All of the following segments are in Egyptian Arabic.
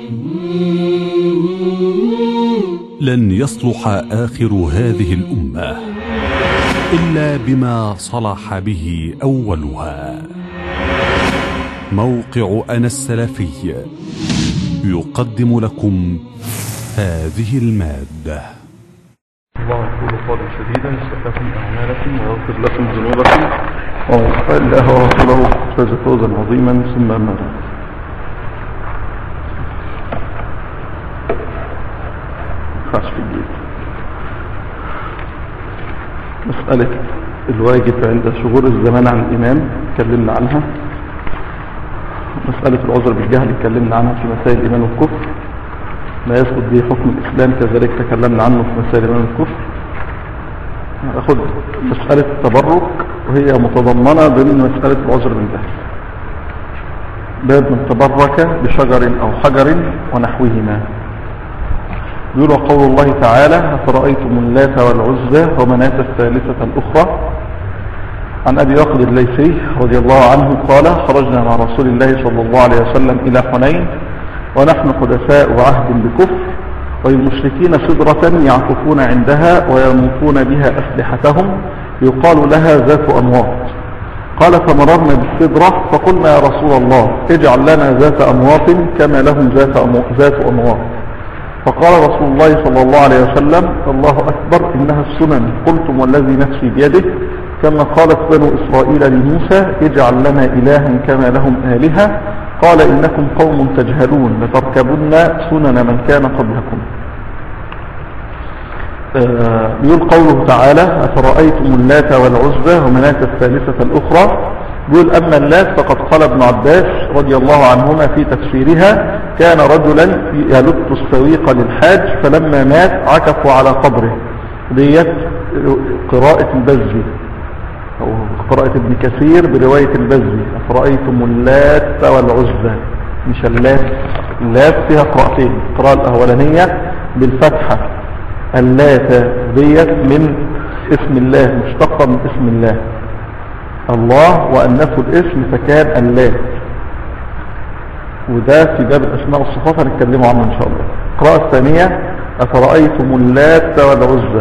لن يصلح آخر هذه الأمة إلا بما صلح به أولها موقع أنا السلفي يقدم لكم هذه المادة الله يقول قولا سديدا يصلح لكم اعمالكم ويغفر لكم ذنوبكم ومن يطع الله ورسوله فاز فوزا عظيما ثم اما بعد خاص في الجيد مسألة الواجب عند شغور الزمان عن الإمام تكلمنا عنها مسألة العذر بالجهل اتكلمنا عنها في مسائل الإيمان والكفر ما يسقط به حكم الإسلام كذلك تكلمنا عنه في مسائل الإيمان والكفر أخذ مسألة التبرك وهي متضمنة ضمن مسألة العذر بالجهل باب من تبرك بشجر أو حجر ونحوهما يقول قول الله تعالى أفرأيتم اللات والعزى ومناة الثالثة الأخرى عن أبي وقد الليثي رضي الله عنه قال خرجنا مع رسول الله صلى الله عليه وسلم إلى حنين ونحن حدثاء وعهد بكفر وللمشركين صدرة يعكفون عندها وينوفون بها أسلحتهم يقال لها ذات أنواط قال فمررنا بالصدرة فقلنا يا رسول الله اجعل لنا ذات أنواط كما لهم ذات ذات أنواط فقال رسول الله صلى الله عليه وسلم الله أكبر إنها السنن قلتم والذي نفسي بيده كما قالت بنو إسرائيل لموسى اجعل لنا إلها كما لهم آلهة قال إنكم قوم تجهلون لتركبن سنن من كان قبلكم آه يقول قوله تعالى أفرأيتم اللات والعزى ومناة الثالثة الأخرى يقول أما اللات فقد قال ابن عباس رضي الله عنهما في تفسيرها كان رجلا يلت السويق للحاج فلما مات عكفوا على قبره ديت قراءة البزي أو قراءة ابن كثير برواية البزي أفرأيتم اللات والعزى مش اللات اللات فيها قراءتين القراءة الأولانية بالفتحة اللات ديت من اسم الله مشتقة من اسم الله الله وأنفوا الاسم فكان اللات وده في باب الأسماء والصفات هنتكلموا عنه إن شاء الله القراءة الثانية أفرأيتم اللات والعزى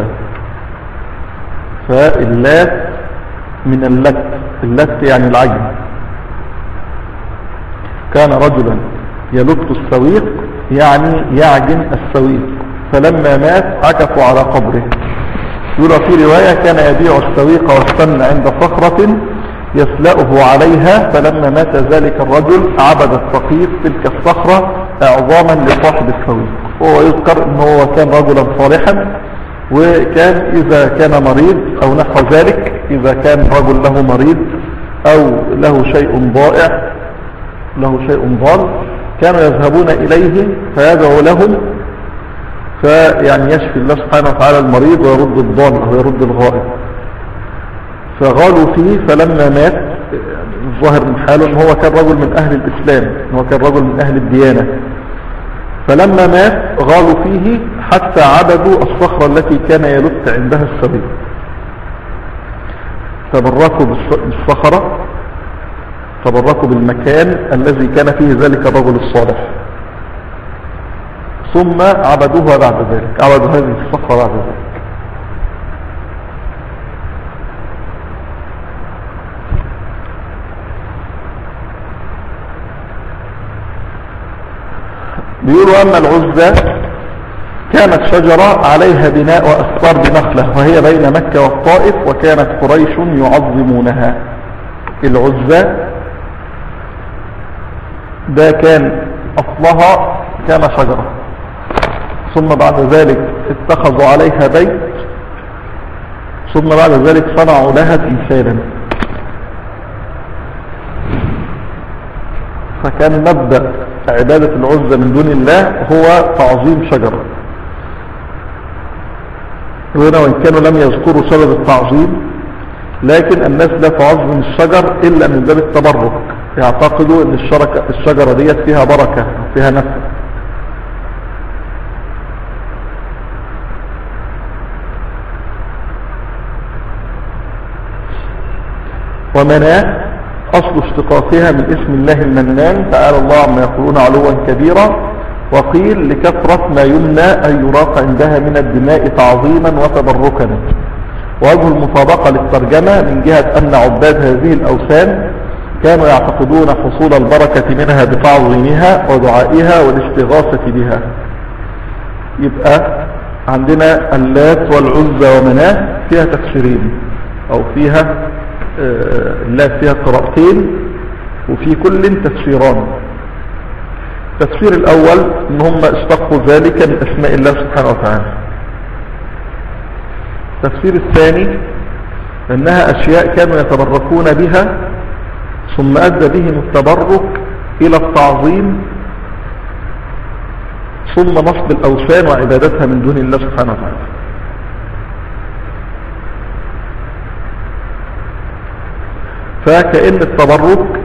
فاللات من اللت اللت يعني العجم كان رجلا يلت السويق يعني يعجن السويق فلما مات عكفوا على قبره يرى في رواية كان يبيع السويق والسن عند صخرة يسلأه عليها فلما مات ذلك الرجل عبد الفقير تلك الصخرة اعظاما لصاحب السويق وهو يذكر ان هو كان رجلا صالحا وكان اذا كان مريض او نحو ذلك اذا كان رجل له مريض او له شيء ضائع له شيء ضال كانوا يذهبون اليه فيدعو لهم فيعني يشفي الله سبحانه وتعالى المريض ويرد الضال او يرد الغائب فغالوا فيه فلما مات الظاهر من حاله ان هو كان رجل من اهل الاسلام هو كان رجل من اهل الديانة فلما مات غالوا فيه حتى عبدوا الصخرة التي كان يلت عندها السبيل تبركوا بالصخرة تبركوا بالمكان الذي كان فيه ذلك الرجل الصالح ثم عبدوها بعد ذلك عبدوا هذه الصخرة بعد ذلك بيقولوا أما العزة كانت شجرة عليها بناء وأسفار بنخلة وهي بين مكة والطائف وكانت قريش يعظمونها العزة ده كان أصلها كان شجرة ثم بعد ذلك اتخذوا عليها بيت ثم بعد ذلك صنعوا لها تمثالا فكان مبدأ عبادة العزة من دون الله هو تعظيم شجرة هنا وإن كانوا لم يذكروا سبب التعظيم لكن الناس لا تعظم الشجر إلا من باب التبرك يعتقدوا أن الشركة الشجرة ديت فيها بركة فيها نفع ومناه أصل اشتقاقها من اسم الله المنان تعالى الله عما يقولون علوا كبيرا وقيل لكثرة ما يمنى أن يراق عندها من الدماء تعظيما وتبركا ووجه المطابقة للترجمة من جهة أن عباد هذه الأوثان كانوا يعتقدون حصول البركة منها بتعظيمها ودعائها والاستغاثة بها يبقى عندنا اللات والعزى ومناه فيها تفسيرين او فيها آه، اللات فيها قراءتين وفي كل تفسيران التفسير الاول ان هم اشتقوا ذلك من اسماء الله سبحانه وتعالى التفسير الثاني انها اشياء كانوا يتبركون بها ثم ادى بهم التبرك الى التعظيم ثم نصب الاوثان وعبادتها من دون الله سبحانه وتعالى فكأن التبرك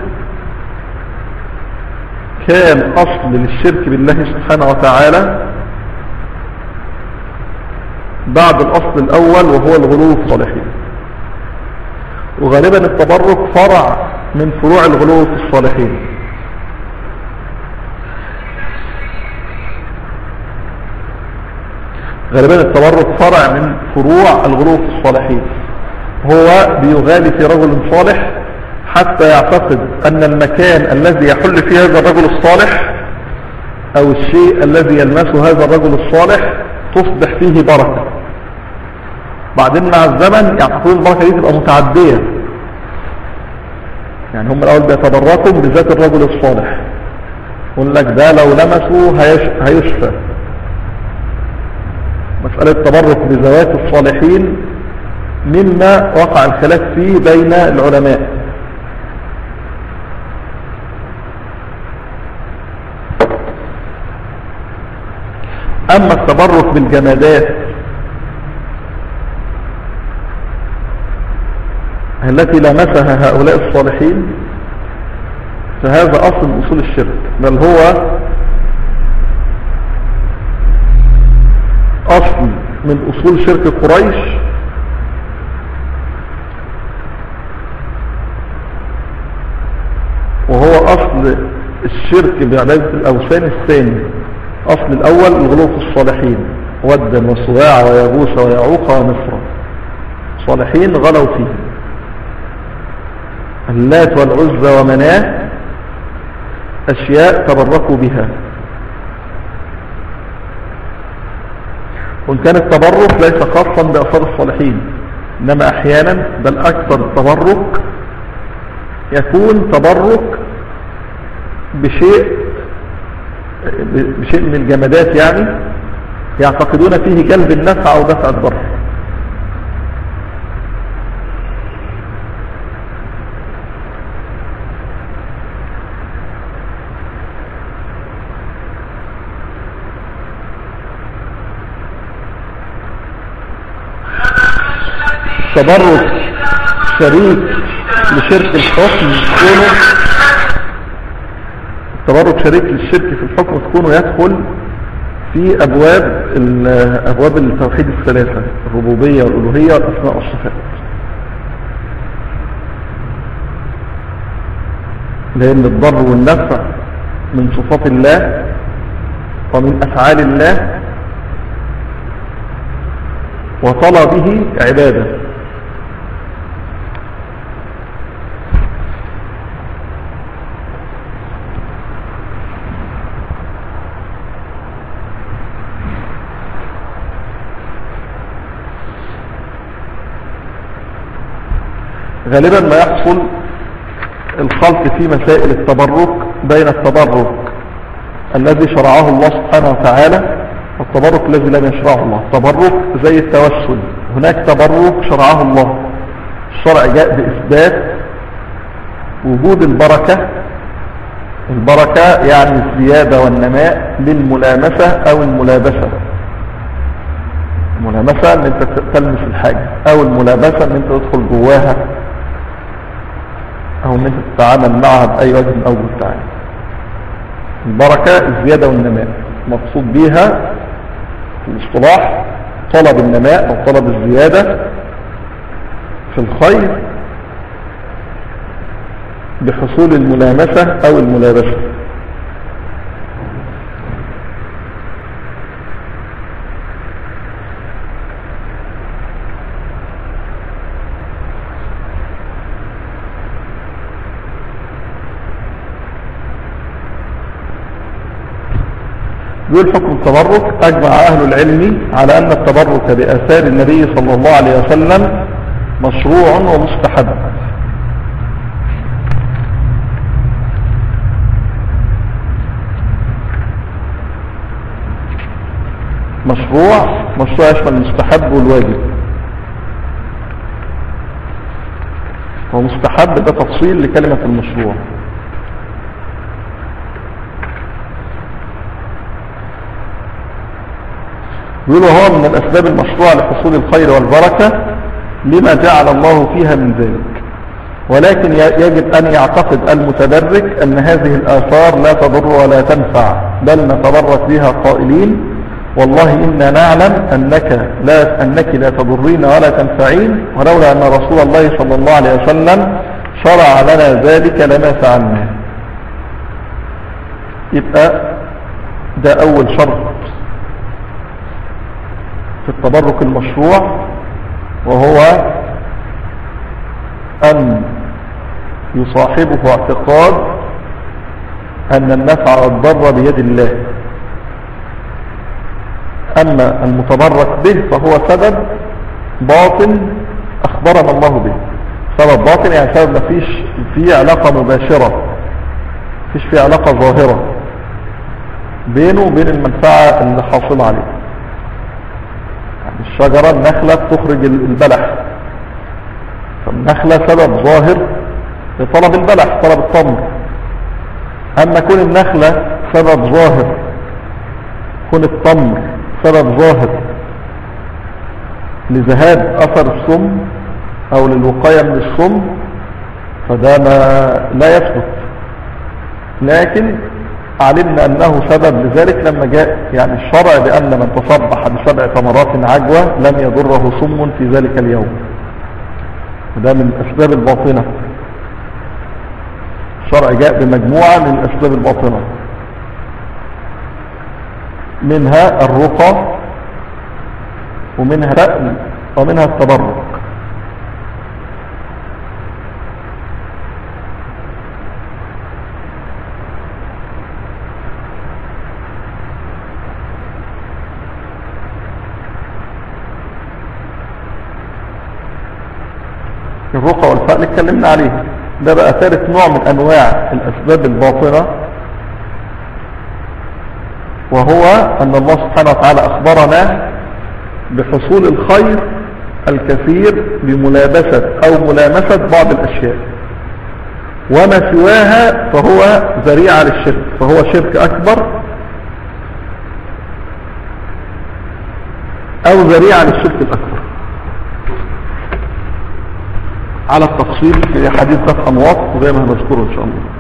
كان أصل للشرك بالله سبحانه وتعالى بعد الأصل الأول وهو الغلو في الصالحين وغالبا التبرك فرع من فروع الغلو في الصالحين غالبا التبرك فرع من فروع الغلو في الصالحين هو بيغالي في رجل صالح حتى يعتقد أن المكان الذي يحل فيه هذا الرجل الصالح أو الشيء الذي يلمسه هذا الرجل الصالح تصبح فيه بركة بعدين مع الزمن يعتقدون البركة دي تبقى متعدية يعني هم الأول بيتبركوا بذات الرجل الصالح يقول لك ده لو لمسه هيشفى مسألة تبرك بذوات الصالحين مما وقع الخلاف فيه بين العلماء أما التبرك بالجمادات التي لمسها هؤلاء الصالحين فهذا أصل من أصول الشرك بل هو أصل من أصول شرك قريش وهو أصل الشرك بعبادة الأوثان الثاني أصل الأول الغلو في الصالحين ودا وصواع ويغوث ويعوق ونصر صالحين غلوا فيه اللات والعزى ومناه أشياء تبركوا بها وإن كان التبرك ليس خاصا بأثار الصالحين إنما أحيانا بل أكثر التبرك يكون تبرك بشيء بشيء من الجمادات يعني يعتقدون فيه جلب النفع أو دفع الضر تبرك شريك لشرك الحكم كونه تبرك شريك للشرك في الحكم تكون يدخل في أبواب أبواب التوحيد الثلاثة الربوبية والألوهية والأسماء والصفات لأن الضر والنفع من صفات الله ومن أفعال الله وطلبه عبادة غالبا ما يحصل الخلط في مسائل التبرك بين التبرك الذي شرعه الله سبحانه وتعالى والتبرك الذي لم يشرعه الله التبرك زي التوسل هناك تبرك شرعه الله الشرع جاء بإثبات وجود البركة البركة يعني الزيادة والنماء للملامسة أو الملابسة الملامسة ان انت تلمس الحاجة او الملابسة ان انت تدخل جواها او ان انت تتعامل معها باي وجه من اوجه التعامل البركة الزيادة والنماء مقصود بيها في الاصطلاح طلب النماء او طلب الزيادة في الخير بحصول الملامسة او الملابسة يقول حكم التبرك أجمع أهل العلم على أن التبرك بآثار النبي صلى الله عليه وسلم مشروع ومستحب مشروع مشروع يشمل المستحب والواجب ومستحب ده تفصيل لكلمة المشروع يقولوا هو من الأسباب المشروعة لحصول الخير والبركة لما جعل الله فيها من ذلك ولكن يجب أن يعتقد المتدرك أن هذه الآثار لا تضر ولا تنفع بل نتبرك بها قائلين والله إنا نعلم أنك لا, أنك لا تضرين ولا تنفعين ولولا أن رسول الله صلى الله عليه وسلم شرع لنا ذلك لما فعلناه يبقى ده أول شرط في التبرك المشروع وهو أن يصاحبه اعتقاد أن النفع والضر بيد الله أما المتبرك به فهو سبب باطن أخبرنا الله به سبب باطن يعني سبب ما فيش فيه علاقة مباشرة فيش فيه علاقة ظاهرة بينه وبين المنفعة اللي حاصلة عليه يعني الشجرة النخلة بتخرج البلح فالنخلة سبب ظاهر لطلب البلح طلب التمر أما كون النخلة سبب ظاهر كون التمر سبب ظاهر لذهاب أثر السم أو للوقاية من السم فده ما لا يثبت لكن علمنا أنه سبب لذلك لما جاء يعني الشرع بأن من تصبح بسبع ثمرات عجوة لم يضره سم في ذلك اليوم وده من الأسباب الباطنة الشرع جاء بمجموعة من الأسباب الباطنة منها الرقى ومنها الرأل ومنها التبرك الرقى والفأل اتكلمنا عليه ده بقى ثالث نوع من انواع الاسباب الباطنة وهو ان الله سبحانه وتعالى اخبرنا بحصول الخير الكثير بملابسة او ملامسة بعض الاشياء وما سواها فهو ذريعة للشرك فهو شرك اكبر او ذريعة للشرك الاكبر على التفصيل في حديث ذات انواط وزي ما هنذكره ان شاء الله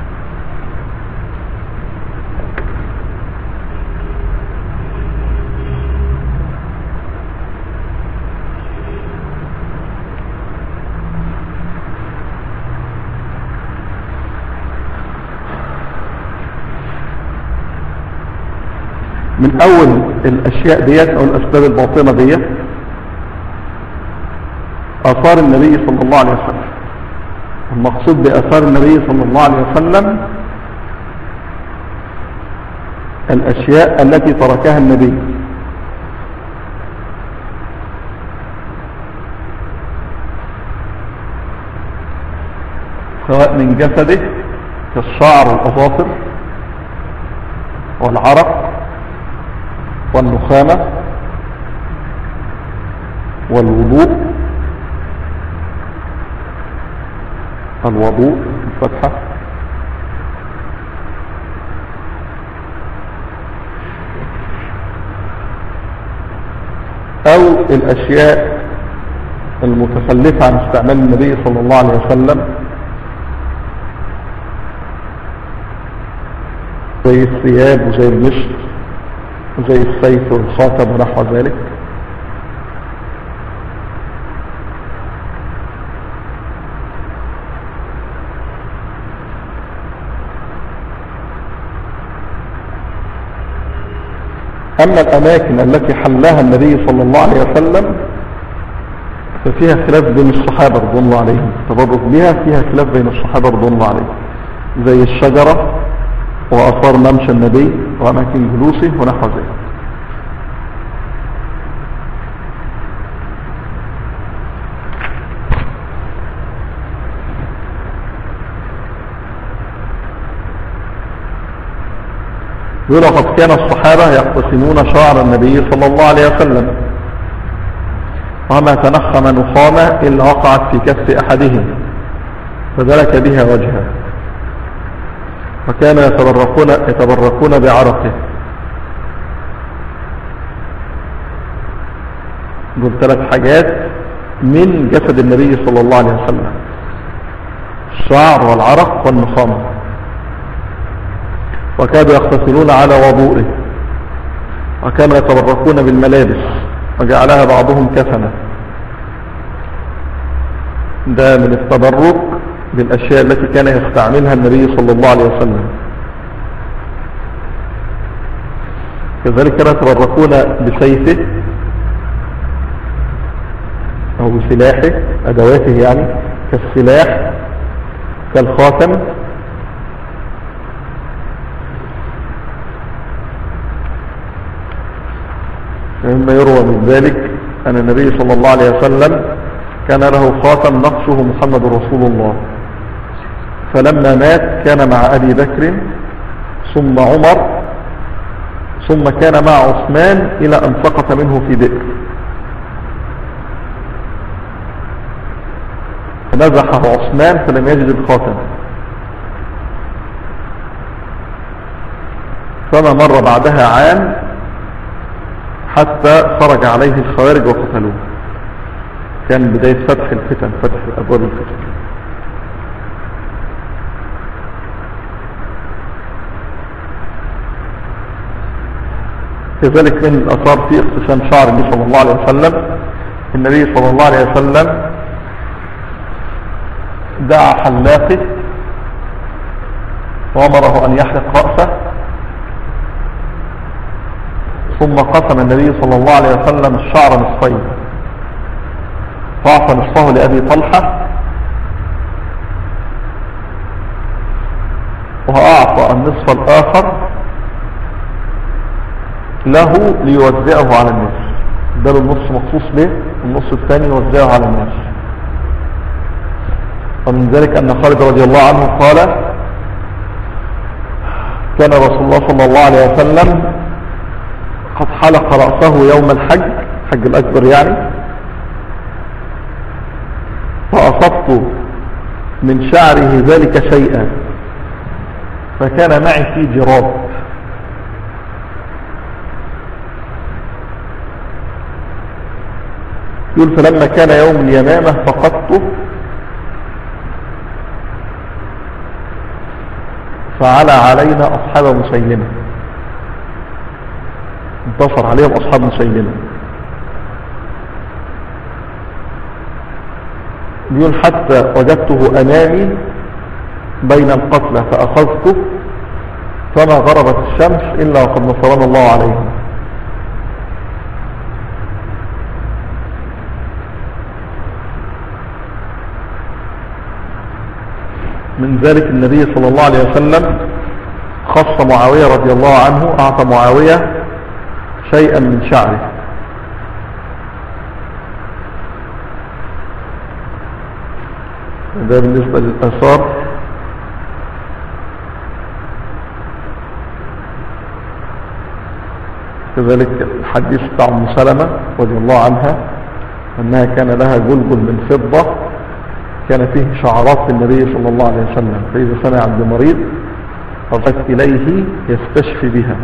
من اول الاشياء ديت او الاسباب الباطنة ديت آثار النبي صلى الله عليه وسلم المقصود بآثار النبي صلى الله عليه وسلم الأشياء التي تركها النبي سواء من جسده كالشعر والأظافر والعرق والنخامة والوضوء الوضوء الفتحة او الاشياء المتخلفة عن استعمال النبي صلى الله عليه وسلم زي الثياب وزي المشط وزي السيف والخاتم ونحو ذلك أما الأماكن التي حلها النبي صلى الله عليه وسلم ففيها خلاف بين الصحابة رضوان الله عليهم التبرك بها فيها خلاف بين الصحابة رضوان الله عليهم زي الشجرة وأثار ممشى النبي وأماكن جلوسه ونحو ذلك يقول قد كان الصحابة يقتسمون شعر النبي صلى الله عليه وسلم وما تنخم نخامة إلا وقعت في كف أحدهم فدلك بها وجهه وكانوا يتبركون, يتبركون بعرقه دول ثلاث حاجات من جسد النبي صلى الله عليه وسلم الشعر والعرق والنخامة وكانوا يغتسلون على وضوئه وكانوا يتبركون بالملابس وجعلها بعضهم كفنا ده من التبرك بالأشياء التي كان يستعملها النبي صلى الله عليه وسلم كذلك كانوا يتبركون بسيفه أو بسلاحه أدواته يعني كالسلاح كالخاتم مما يروى من ذلك أن النبي صلى الله عليه وسلم كان له خاتم نقشه محمد رسول الله فلما مات كان مع أبي بكر ثم عمر ثم كان مع عثمان إلى أن سقط منه في بئر فنزحه عثمان فلم يجد الخاتم فما مر بعدها عام حتى خرج عليه الخوارج وقتلوه كان بداية فتح الفتن فتح أبواب الفتن كذلك من الأثار في اقتسام شعر النبي صلى الله عليه وسلم النبي صلى الله عليه وسلم دعا حلاقه وامره أن يحلق رأسه ثم قسم النبي صلى الله عليه وسلم الشعر نصفين فأعطى نصفه لأبي طلحة وأعطى النصف الآخر له ليوزعه على الناس ده النص مخصوص به والنص الثاني يوزعه على الناس ومن ذلك أن خالد رضي الله عنه قال كان رسول الله صلى الله عليه وسلم قد حلق رأسه يوم الحج حج الأكبر يعني فأصبت من شعره ذلك شيئا فكان معي في جراب يقول فلما كان يوم اليمامة فقدته فعلى علينا أصحاب مسيلمة انتصر عليهم أصحاب مسيلمة بيقول حتى وجدته أمامي بين القتلى فأخذته فما غربت الشمس إلا وقد نصرنا الله عليهم من ذلك النبي صلى الله عليه وسلم خص معاوية رضي الله عنه أعطى معاوية شيئا من شعره ده بالنسبة للأثار كذلك الحديث بتاع ام سلمة رضي الله عنها أنها كان لها جلجل من فضة كان فيه شعرات للنبي صلى الله عليه وسلم فإذا سمع عبد مريض فضت إليه يستشفي بها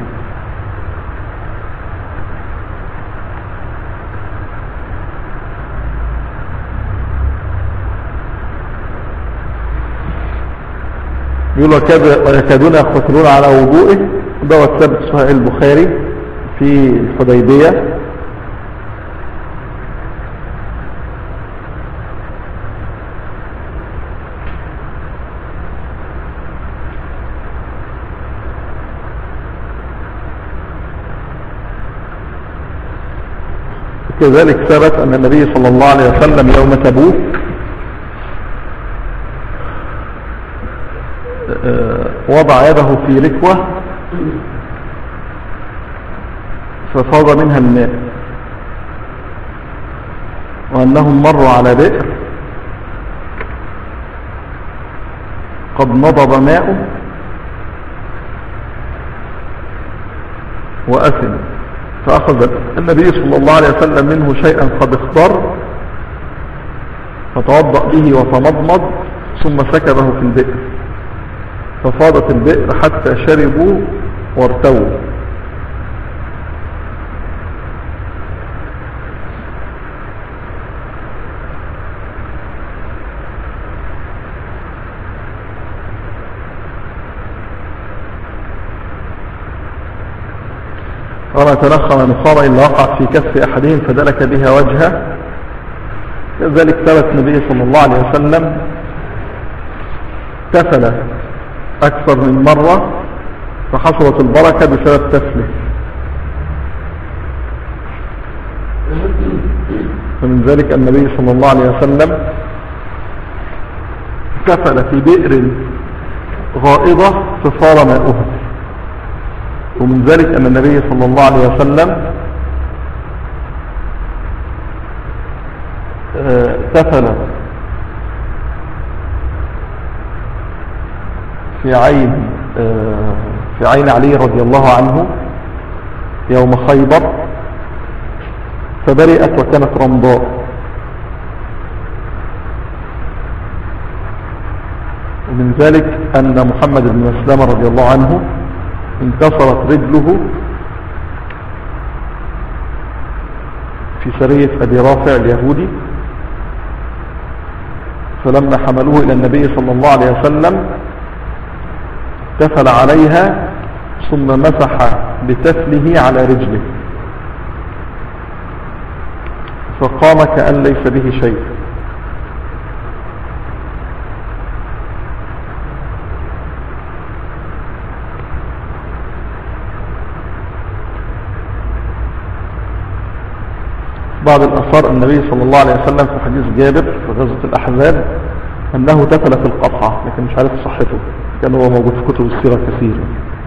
يقول ويكادون يقتلون على وضوئه دوت ثبت صحيح البخاري في الحديبية كذلك ثبت أن النبي صلى الله عليه وسلم يوم تبوك وضع يده في ركوة ففاض منها الماء وأنهم مروا على بئر قد نضب ماءه وأثم فأخذ النبي صلى الله عليه وسلم منه شيئا قد اخضر فتوضأ به وتمضمض ثم سكبه في البئر ففاضت البئر حتى شربوا وارتووا وما تنخم نخامة إلا وقعت في كف أحدهم فدلك بها وجهه كذلك ثبت النبي صلى الله عليه وسلم تفل أكثر من مرة فحصلت البركة بسبب تفله ومن ذلك النبي صلى الله عليه وسلم تفل في بئر غائضة فصار ماؤها ومن ذلك أن النبي صلى الله عليه وسلم تفل في عين في عين علي رضي الله عنه يوم خيبر فبرئت وكانت رمضاء ومن ذلك أن محمد بن مسلم رضي الله عنه انكسرت رجله في سرية أبي رافع اليهودي فلما حملوه إلى النبي صلى الله عليه وسلم تفل عليها ثم مسح بتفله على رجله فقام كأن ليس به شيء بعض الأثار النبي صلى الله عليه وسلم في حديث جابر في غزوة الأحزاب أنه تفل في القصعة لكن مش عارف صحته كان هو موجود في كتب السيرة كثيرا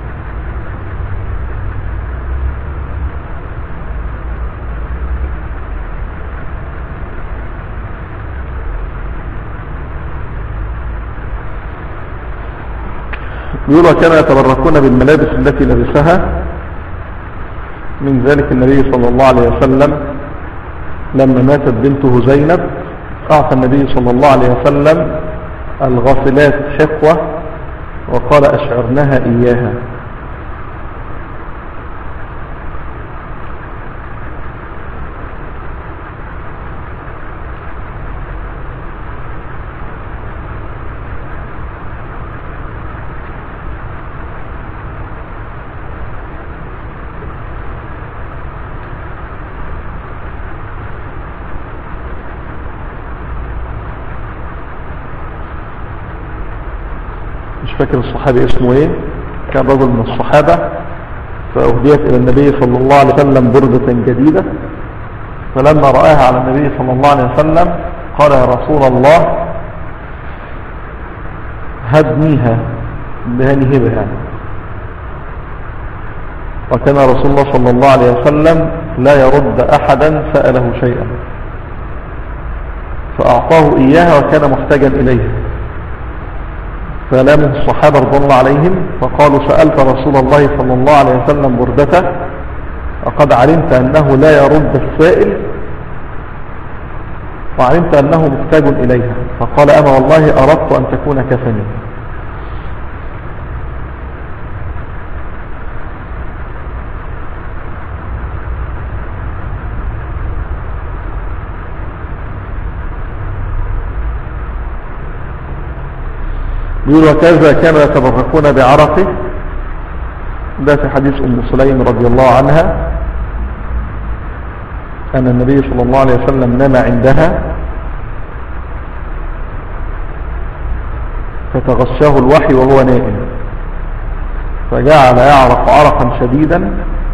بيقولوا كانوا يتبركون بالملابس التي لبسها من ذلك النبي صلى الله عليه وسلم لما ماتت بنته زينب أعطى النبي صلى الله عليه وسلم الغافلات حقوة وقال أشعرنها إياها مش فاكر الصحابي اسمه ايه كان رجل من الصحابة فأهديت إلى النبي صلى الله عليه وسلم بردة جديدة فلما رآها على النبي صلى الله عليه وسلم قال يا رسول الله هدنيها بهني هبة يعني وكان رسول الله صلى الله عليه وسلم لا يرد أحدا سأله شيئا فأعطاه إياها وكان محتاجا إليها فلامه الصحابة رضي الله عليهم فقالوا سألت رسول الله صلى الله عليه وسلم بردته وقد علمت أنه لا يرد السائل وعلمت أنه محتاج إليها فقال أما والله أردت أن تكون كفني يقول وكذا كانوا يتبركون بعرقه ده في حديث أم سليم رضي الله عنها أن النبي صلى الله عليه وسلم نام عندها فتغشاه الوحي وهو نائم فجعل يعرق عرقا شديدا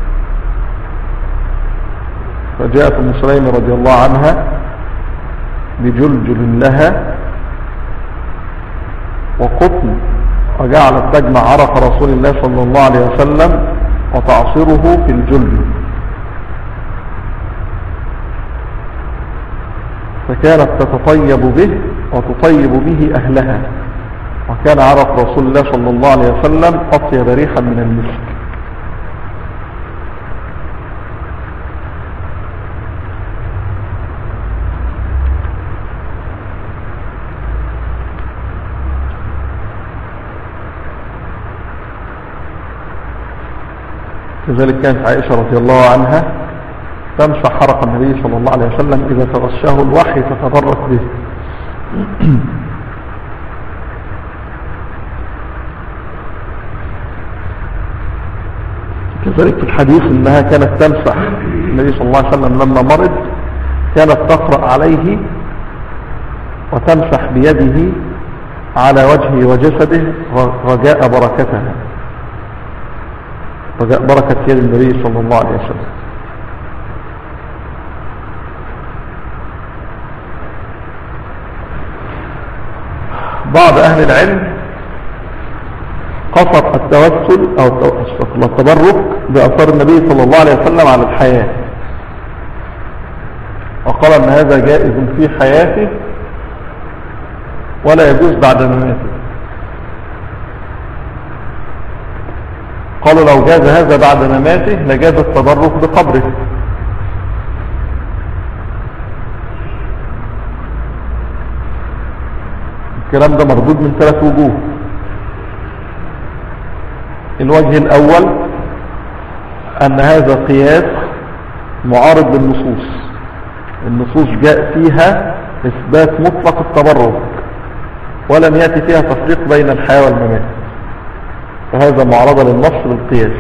فجاءت ام سليم رضي الله عنها بجلجل لها وقطن وجعلت تجمع عرق رسول الله صلى الله عليه وسلم وتعصره في الجلد فكانت تتطيب به وتطيب به أهلها وكان عرف رسول الله صلى الله عليه وسلم أطيب ريحا من المسك كذلك كانت عائشة رضي الله عنها تمسح حرق النبي صلى الله عليه وسلم إذا تغشاه الوحي تتبرك به كذلك في الحديث انها كانت تمسح النبي صلى الله عليه وسلم لما مرض كانت تقرأ عليه وتمسح بيده على وجهه وجسده رجاء بركتها رجاء بركة يد النبي صلى الله عليه وسلم بعض أهل العلم قصر التوسل أو التبرك بأثار النبي صلى الله عليه وسلم على الحياة وقال أن هذا جائز في حياته ولا يجوز بعد مماته قالوا لو جاز هذا بعد مماته لجاز التبرك بقبره الكلام ده مردود من ثلاث وجوه الوجه الأول أن هذا قياس معارض للنصوص النصوص جاء فيها إثبات مطلق التبرك ولم يأتي فيها تفريق بين الحياة والممات فهذا معارضة للنص بالقياس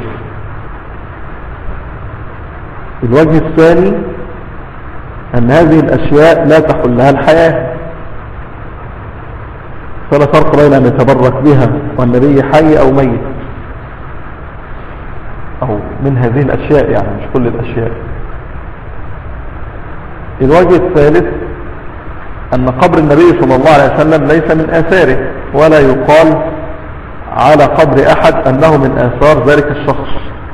الوجه الثاني أن هذه الأشياء لا تحلها الحياة فلا فرق بين أن يتبرك بها والنبي حي أو ميت أو من هذه الأشياء يعني مش كل الأشياء الوجه الثالث أن قبر النبي صلى الله عليه وسلم ليس من آثاره ولا يقال على قبر أحد أنه من آثار ذلك الشخص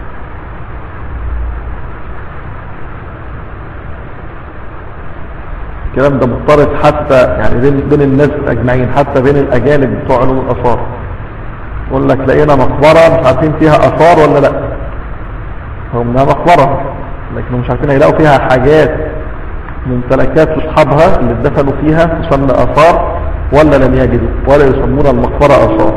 الكلام ده مضطرد حتى يعني بين, بين الناس أجمعين حتى بين الأجانب بتوع علوم الآثار يقول لك لقينا مقبرة مش عارفين فيها آثار ولا لا هم انها مقبرة لكن مش عارفين يلاقوا فيها حاجات ممتلكات لاصحابها اللي اتدفنوا فيها تسمى آثار ولا لم يجدوا ولا يسمون المقبرة آثار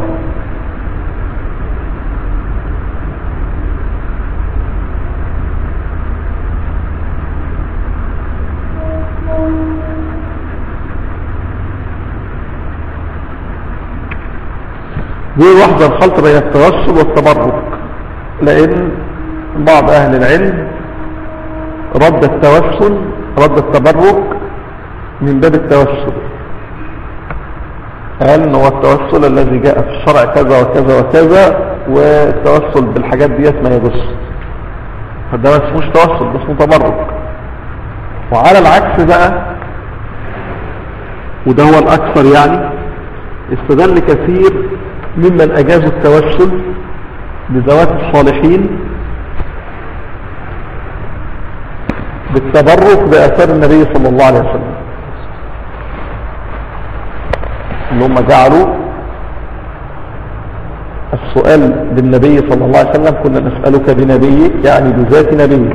دي واحدة الخلط بين التوسل والتبرك لأن بعض أهل العلم رد التوسل رد التبرك من باب التوسل قال ان هو التوسل الذي جاء في الشرع كذا وكذا وكذا والتوسل بالحاجات ديت ما يجوز فده ما اسموش توسل ده اسمه تبرك وعلى العكس بقى وده هو الاكثر يعني استدل كثير ممن اجازوا التوسل بذوات الصالحين بالتبرك بأثار النبي صلى الله عليه وسلم اللي هم جعلوا السؤال للنبي صلى الله عليه وسلم كنا نسألك بنبيك يعني بذات نبيك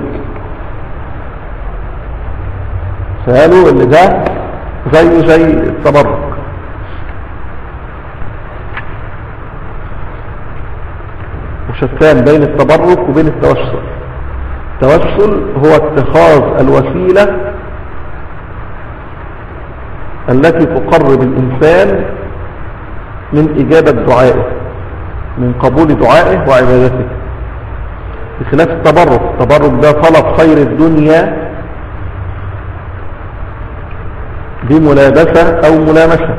سألوا اللي ده زي زي التبرك وشتان بين التبرك وبين التوسل التوسل هو اتخاذ الوسيلة التي تقرب الإنسان من إجابة دعائه من قبول دعائه وعبادته بخلاف التبرك التبرك ده طلب خير الدنيا بملابسة أو ملامسة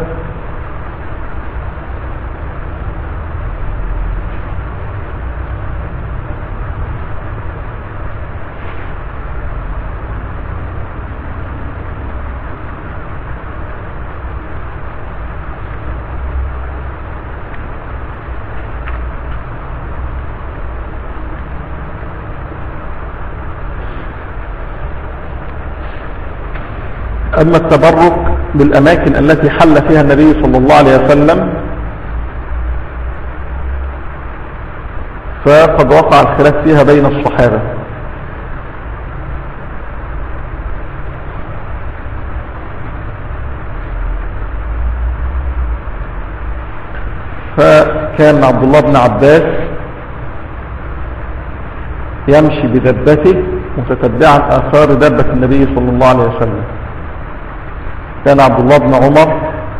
أما التبرك بالأماكن التي حل فيها النبي صلى الله عليه وسلم فقد وقع الخلاف فيها بين الصحابة فكان عبد الله بن عباس يمشي بدبته متتبعا آثار دبة النبي صلى الله عليه وسلم كان عبد الله بن عمر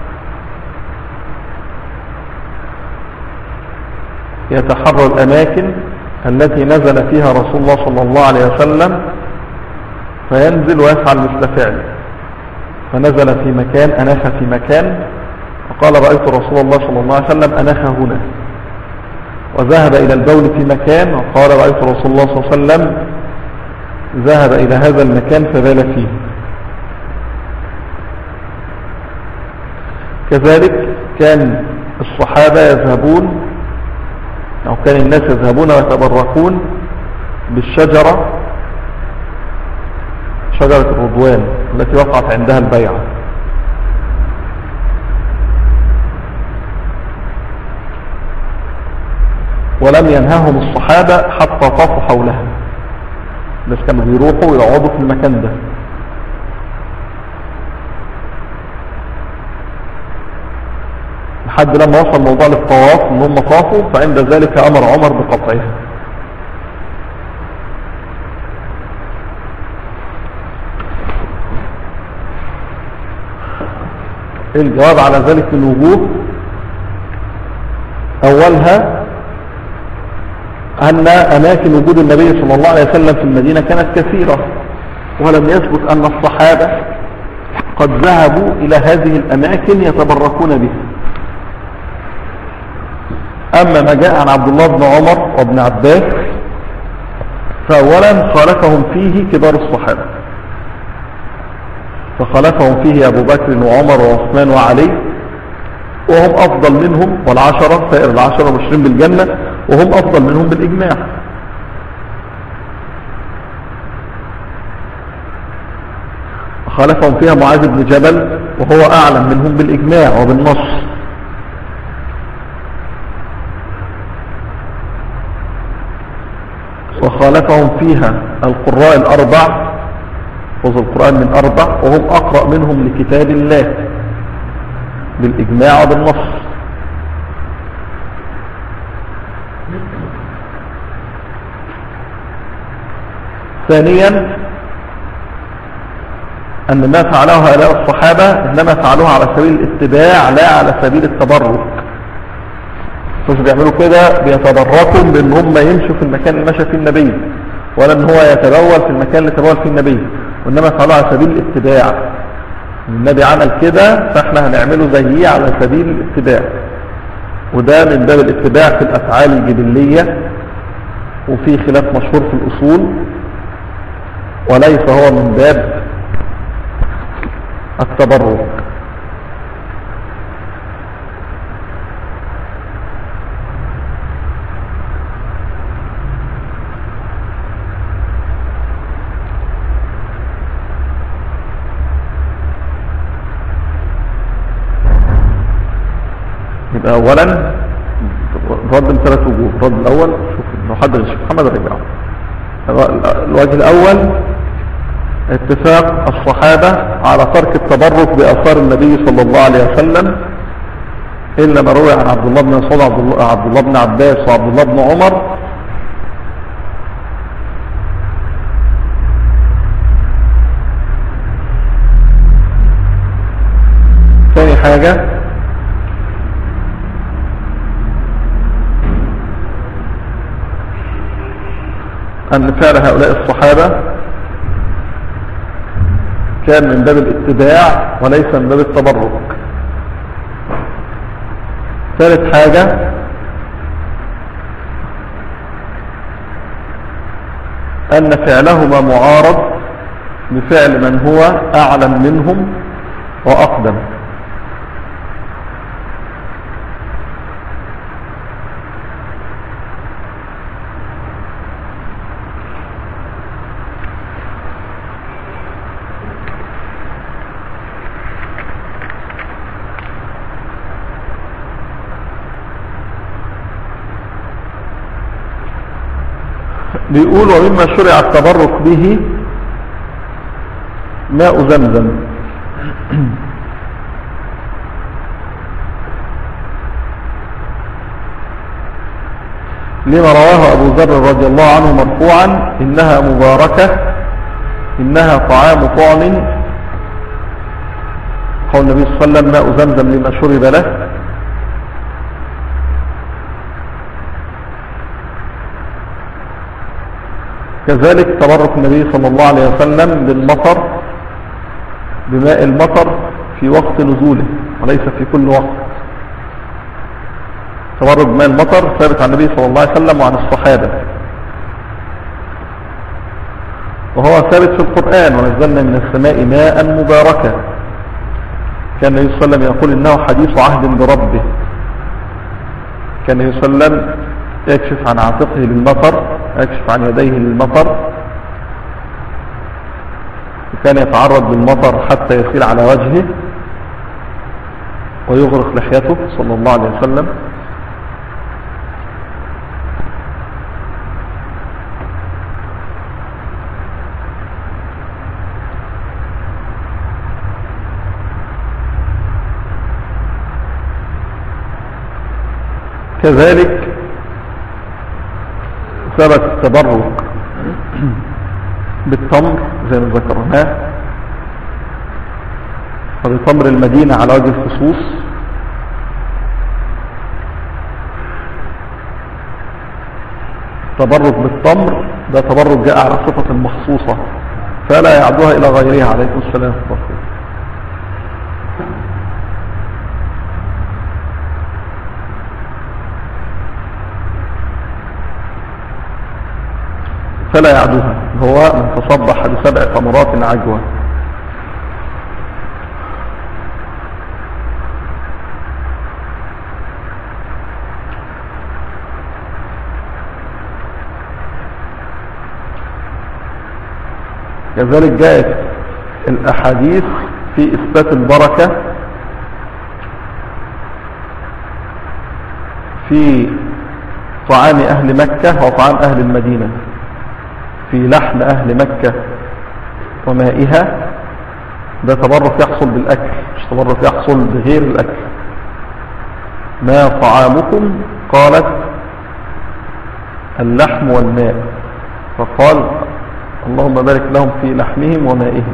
يتحرى الأماكن التي نزل فيها رسول الله صلى الله عليه وسلم فينزل ويفعل مثل فعله فنزل في مكان أناخ في مكان وقال رأيت رسول الله صلى الله عليه وسلم أناخ هنا وذهب إلى البول في مكان وقال رأيت رسول الله صلى الله عليه وسلم ذهب إلى هذا المكان فبال فيه كذلك كان الصحابة يذهبون أو كان الناس يذهبون ويتبركون بالشجرة شجرة الرضوان التي وقعت عندها البيعة ولم ينههم الصحابة حتى طافوا حولها بس كانوا بيروحوا ويقعدوا في المكان ده لحد لما وصل الموضوع للطواف ان هم طافوا فعند ذلك امر عمر بقطعها الجواب على ذلك من وجوه اولها ان اماكن وجود النبي صلى الله عليه وسلم في المدينة كانت كثيرة ولم يثبت ان الصحابة قد ذهبوا الى هذه الاماكن يتبركون بها أما ما جاء عن عبد الله بن عمر وابن عباس فأولا خالفهم فيه كبار الصحابة فخالفهم فيه أبو بكر وعمر وعثمان وعلي وهم أفضل منهم والعشرة سائر العشرة مشرين بالجنة وهم أفضل منهم بالإجماع خالفهم فيها معاذ بن جبل وهو أعلم منهم بالإجماع وبالنص وخالفهم فيها القراء الأربع حفظ القرآن من أربع وهم أقرأ منهم لكتاب الله بالإجماع وبالنص ثانيا أن ما فعله هؤلاء الصحابة إنما فعلوه على سبيل الاتباع لا على سبيل التبرك مش بيعملوا كده بيتبركوا بان هم يمشوا في المكان اللي مشى فيه النبي ولا ان هو يتبول في المكان اللي تبول فيه النبي وانما فعلوا على سبيل الاتباع النبي عمل كده فاحنا هنعمله زيه على سبيل الاتباع وده من باب الاتباع في الافعال الجبلية وفي خلاف مشهور في الاصول وليس هو من باب التبرك يبقى اولا رد من ثلاث وجوه الرد الاول شوف انه حد الشيخ محمد رجعه الوجه الاول اتفاق الصحابة على ترك التبرك بأثار النبي صلى الله عليه وسلم إلا ما روي عن عبد الله بن مسعود عبد الله, عبد الله بن عباس وعبد الله بن عمر ثاني حاجة أن فعل هؤلاء الصحابة كان من باب الاتباع وليس من باب التبرك ثالث حاجة أن فعلهما معارض بفعل من هو أعلم منهم وأقدم بيقول ومما شرع التبرك به ماء زمزم لما رواه أبو ذر رضي الله عنه مرفوعا إنها مباركة إنها طعام طعم قول النبي صلى الله عليه وسلم ماء زمزم لما شرب له كذلك تبرك النبي صلى الله عليه وسلم بالمطر بماء المطر في وقت نزوله وليس في كل وقت تبرك بماء المطر ثابت عن النبي صلى الله عليه وسلم وعن الصحابة وهو ثابت في القرآن ونزلنا من السماء ماء مباركا كان النبي صلى الله عليه وسلم يقول إنه حديث عهد بربه كان النبي صلى الله عليه وسلم يكشف عن عاتقه للمطر يكشف عن يديه للمطر وكان يتعرض للمطر حتى يسيل على وجهه ويغرق لحيته صلى الله عليه وسلم كذلك ثبت التبرك بالتمر زي ما ذكرناه فبتمر المدينة على وجه الخصوص تبرك بالتمر ده تبرك جاء على صفة مخصوصة فلا يعدوها إلى غيرها عليكم السلام ورحمة الله فلا يعدوها هو من تصبح بسبع تمرات عجوة كذلك جاءت الأحاديث في إثبات البركة في طعام أهل مكة وطعام أهل المدينة في لحم أهل مكة ومائها ده تبرك يحصل بالأكل مش تبرك يحصل بغير الأكل ما طعامكم قالت اللحم والماء فقال اللهم بارك لهم في لحمهم ومائهم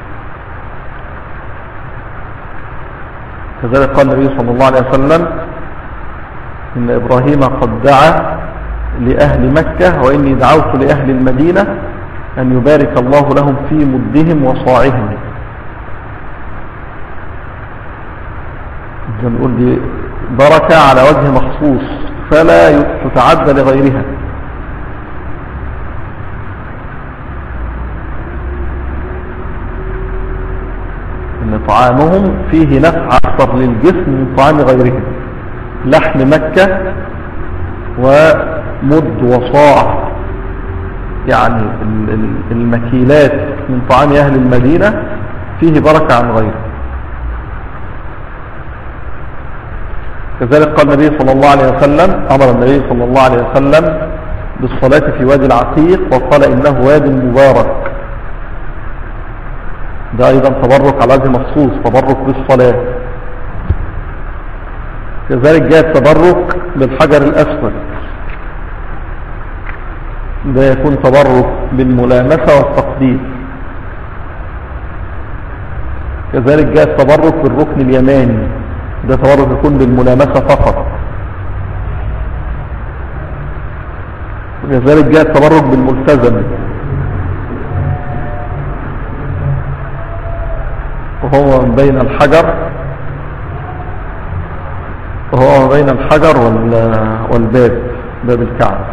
كذلك قال النبي صلى الله عليه وسلم إن إبراهيم قد دعا لأهل مكة وإني دعوت لأهل المدينة أن يبارك الله لهم في مدهم وصاعهم زي نقول دي بركة على وجه مخصوص فلا تتعدى لغيرها ان طعامهم فيه نفع اكثر للجسم من طعام غيرهم لحم مكة ومد وصاع يعني المكيلات من طعام اهل المدينة فيه بركة عن غيره كذلك قال النبي صلى الله عليه وسلم امر النبي صلى الله عليه وسلم بالصلاة في وادي العتيق وقال انه واد مبارك ده ايضا تبرك على وجه مخصوص تبرك بالصلاة كذلك جاء التبرك بالحجر الاسود ده يكون تبرك بالملامسة والتقدير كذلك جاء التبرك بالركن اليماني ده تبرك يكون بالملامسة فقط وكذلك جاء التبرك بالملتزم وهو من بين الحجر وهو بين الحجر والباب باب الكعبة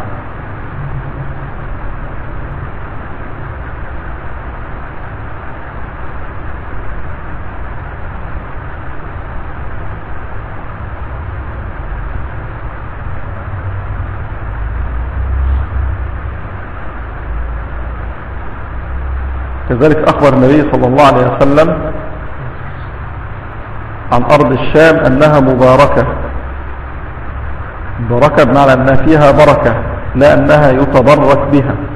كذلك أخبر النبي صلى الله عليه وسلم عن أرض الشام أنها مباركة بركة بمعنى أنها فيها بركة لا أنها يتبرك بها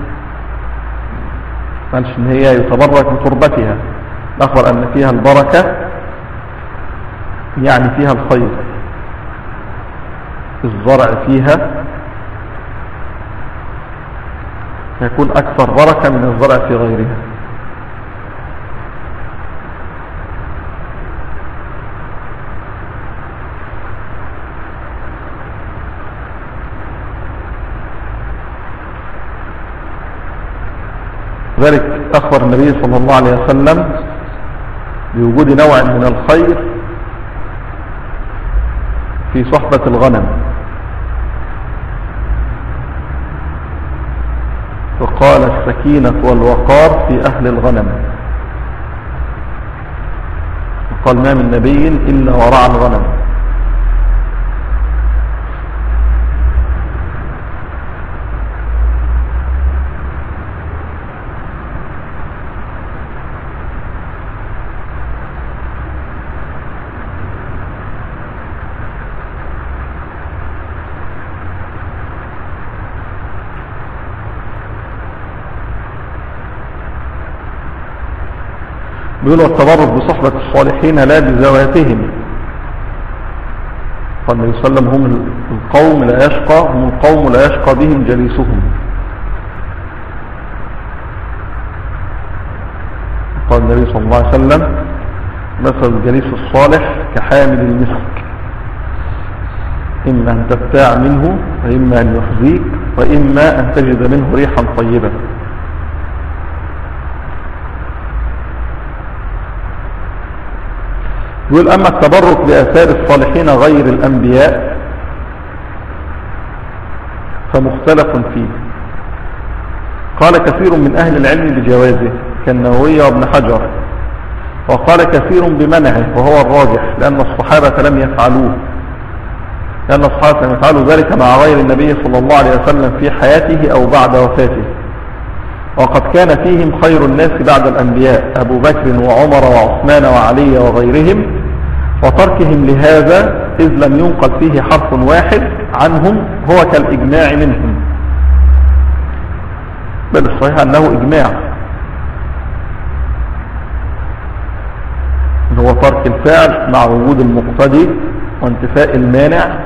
قالش ان هي يتبرك بتربتها اخبر ان فيها البركة يعني فيها الخير الزرع فيها يكون اكثر بركة من الزرع في غيرها ذلك أخبر النبي صلى الله عليه وسلم بوجود نوع من الخير في صحبة الغنم وقال السكينة والوقار في أهل الغنم وقال ما من نبي إلا ورعى الغنم بيقولوا التبرك بصحبة الصالحين لا بذواتهم قال النبي صلى الله عليه وسلم هم القوم لا يشقى هم القوم لا يشقى بهم جليسهم قال النبي صلى الله عليه وسلم مثل الجليس الصالح كحامل المسك إما أن تبتاع منه وإما أن يخزيك وإما أن تجد منه ريحا طيبة يقول أما التبرك بآثار الصالحين غير الأنبياء فمختلف فيه قال كثير من أهل العلم بجوازه كالنووية وابن حجر وقال كثير بمنعه وهو الراجح لأن الصحابة لم يفعلوه لأن الصحابة لم يفعلوا ذلك مع غير النبي صلى الله عليه وسلم في حياته أو بعد وفاته وقد كان فيهم خير الناس بعد الأنبياء أبو بكر وعمر وعثمان وعلي وغيرهم وتركهم لهذا إذ لم ينقل فيه حرف واحد عنهم هو كالإجماع منهم بل الصحيح أنه إجماع هو ترك الفعل مع وجود المقتدي وانتفاء المانع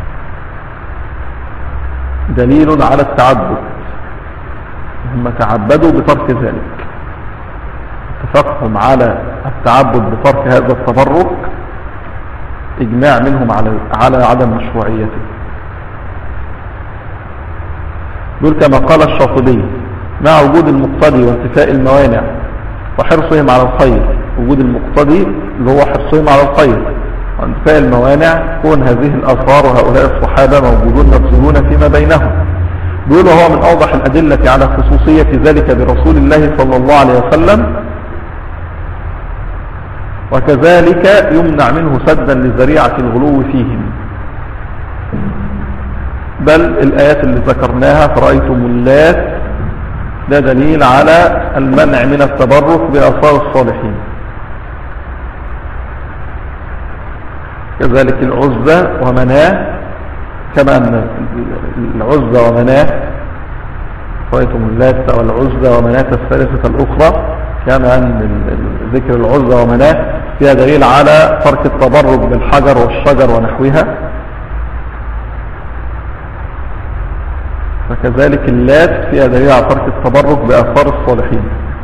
دليل على التعبد هم تعبدوا بترك ذلك اتفقهم على التعبد بترك هذا التبرك اجماع منهم على على عدم مشروعيته يقول كما قال الشاطبي مع وجود المقتضي وانتفاء الموانع وحرصهم على الخير وجود المقتضي اللي هو حرصهم على الخير وانتفاء الموانع كون هذه الآثار وهؤلاء الصحابة موجودون مبذولون فيما بينهم بيقول هو من أوضح الأدلة على خصوصية ذلك برسول الله صلى الله عليه وسلم وكذلك يمنع منه سدا لذريعة الغلو فيهم بل الآيات اللي ذكرناها فرأيتم اللات ده دليل على المنع من التبرك بأثار الصالحين كذلك العزة ومناه كما أن العزة ومناه رأيتم اللات والعزة ومناة الثالثة الأخرى كما أن ذكر العزة ومناه فيها دليل على ترك التبرك بالحجر والشجر ونحوها وكذلك اللات فيها دليل على ترك التبرك بآثار الصالحين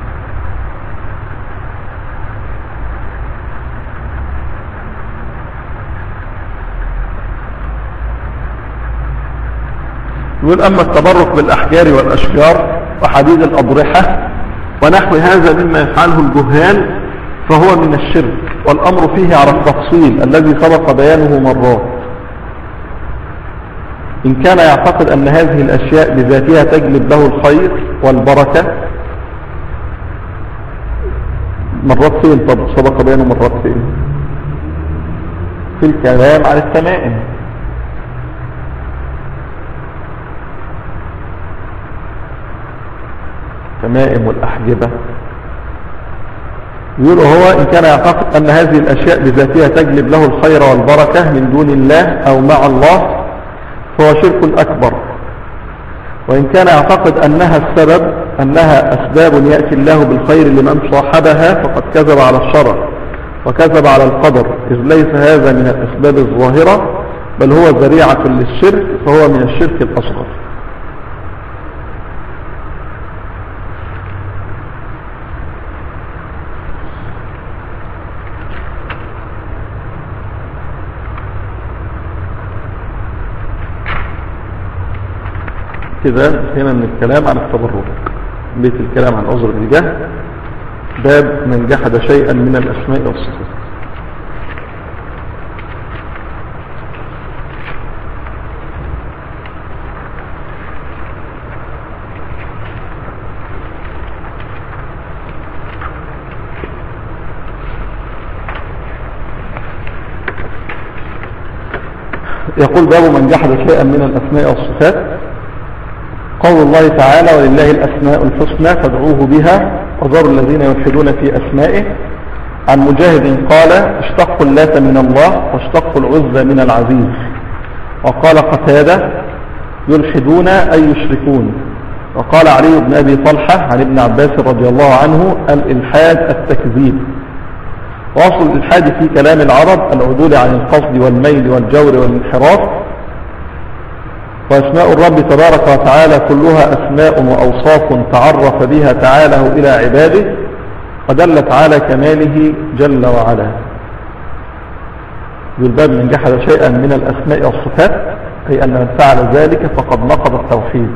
يقول أما التبرك بالأحجار والأشجار وحديد الأضرحة ونحو هذا مما يفعله الجهال فهو من الشرك والأمر فيه على التفصيل الذي سبق بيانه مرات إن كان يعتقد أن هذه الأشياء بذاتها تجلب له الخير والبركة مرات فين طب سبق بيانه مرات فين في الكلام عن التمائم التمائم والأحجبة يقول هو إن كان يعتقد أن هذه الأشياء بذاتها تجلب له الخير والبركة من دون الله أو مع الله فهو شرك أكبر وإن كان يعتقد أنها السبب أنها أسباب يأتي الله بالخير لمن صاحبها فقد كذب على الشرع وكذب على القدر إذ ليس هذا من الأسباب الظاهرة بل هو ذريعة للشرك فهو من الشرك الأصغر كده هنا من الكلام عن التبرك بيت الكلام عن عذر الجهل باب من جحد شيئا من الأسماء والصفات يقول باب من جحد شيئا من الأسماء والصفات قول الله تعالى ولله الأسماء الحسنى فادعوه بها وذروا الذين يلحدون في أسمائه عن مجاهد قال اشتقوا اللات من الله واشتقوا العزى من العزيز وقال قتادة يلحدون أي يشركون وقال علي بن أبي طلحة عن ابن عباس رضي الله عنه الإلحاد التكذيب واصل الإلحاد في كلام العرب العدول عن القصد والميل والجور والانحراف وأسماء الرب تبارك وتعالى كلها أسماء وأوصاف تعرف بها تعالى إلى عباده ودلت على كماله جل وعلا بالباب من جحد شيئا من الأسماء والصفات أي أن من فعل ذلك فقد نقض التوحيد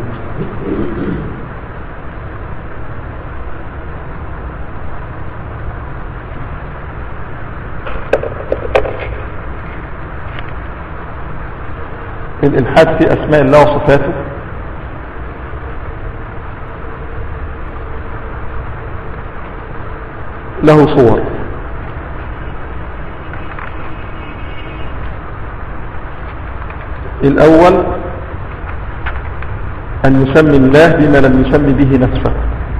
الإلحاد في أسماء الله وصفاته له صور الأول أن يسمي الله بما لم يسمي به نفسه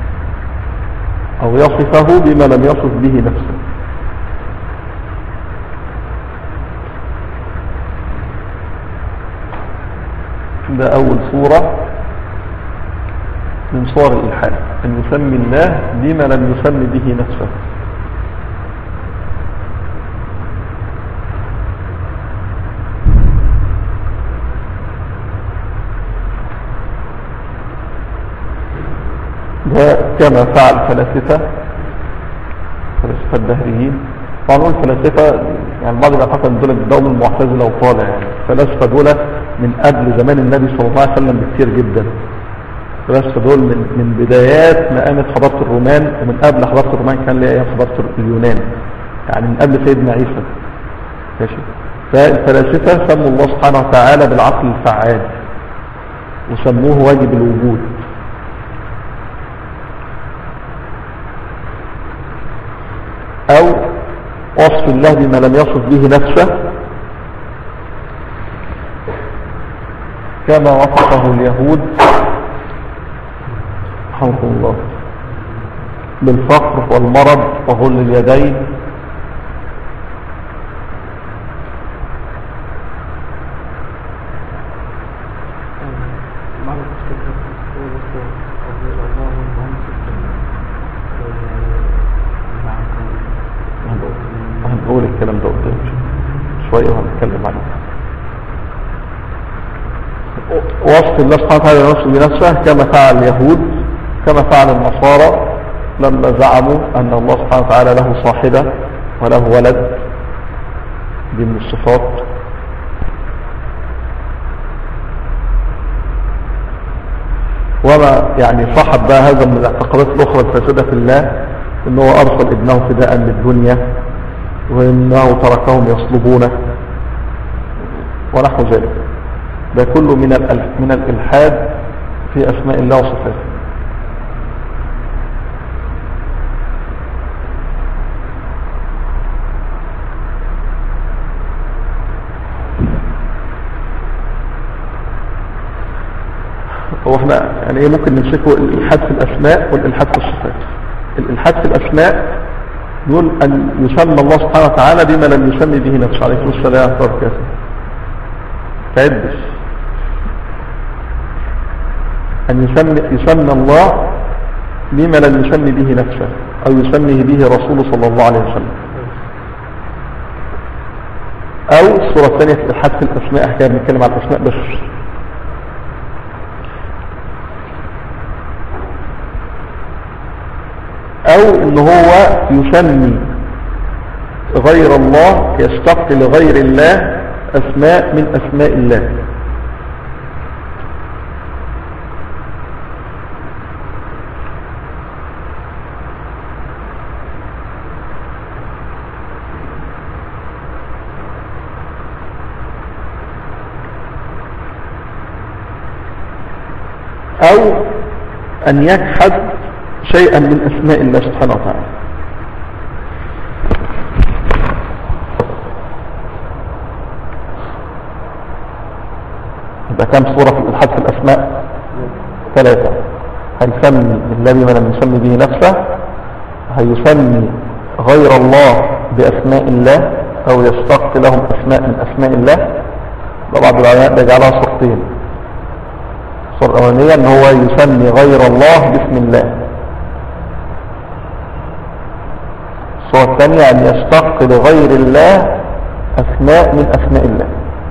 أو يصفه بما لم يصف به نفسه ده أول صورة من صور الإلحاد أن يسمي الله بما لم يسمي به نفسه ده كما فعل فلاسفة فلاسفة الدهريين طبعا الفلاسفة يعني بعض يعتقد دول الدولة المعتزلة وطالع يعني الفلاسفة دول من قبل زمان النبي صلى الله عليه وسلم بكثير جدا الفلاسفة دول من, من بدايات ما قامت حضارة الرومان ومن قبل حضارة الرومان كان لها ايام حضارة اليونان يعني من قبل سيدنا عيسى ماشي فالفلاسفة سموا الله سبحانه وتعالى بالعقل الفعال وسموه واجب الوجود او وصف الله بما لم يصف به نفسه كما وصفه اليهود رحمه الله بالفقر والمرض وغل اليدين هنقول الكلام ده قدام شوية وهنتكلم عنه وصف الله سبحانه وتعالى نفسه بنفسه كما فعل اليهود كما فعل النصارى لما زعموا أن الله سبحانه وتعالى له صاحبة وله ولد دي من الصفات وما يعني صاحب بقى هذا من الاعتقادات الأخرى الفاسدة في الله انه أرسل ابنه فداء للدنيا وانه تركهم يصلبونه ونحو ذلك ده كله من من الالحاد في اسماء الله وصفاته هو احنا يعني ايه ممكن نمسكه الالحاد في الاسماء والالحاد في الصفات الالحاد في الاسماء يقول أن يسمى الله سبحانه وتعالى بما لم يسمي به نفسه عليه السلام وبركاته تعدش أن يسمى, يسمى الله بما لم يسمي به نفسه أو يسميه به رسوله صلى الله عليه وسلم أو الصورة الثانية في الحد في الأسماء احنا بنتكلم عن الأسماء بس أو إن هو يسمي غير الله يشتق لغير الله أسماء من أسماء الله أو أن يجحد شيئا من أسماء الله سبحانه وتعالى يبقى كم صورة في الإلحاد في الأسماء ثلاثة هيسمي الذي ما لم يسمي به نفسه هيسمي غير الله بأسماء الله أو يشتق لهم أسماء من أسماء الله بعض العلماء بيجعلها صورتين الصورة الأولانية أن هو يسمي غير الله باسم الله الصورة الثانية أن يشتق لغير الله أسماء من أسماء الله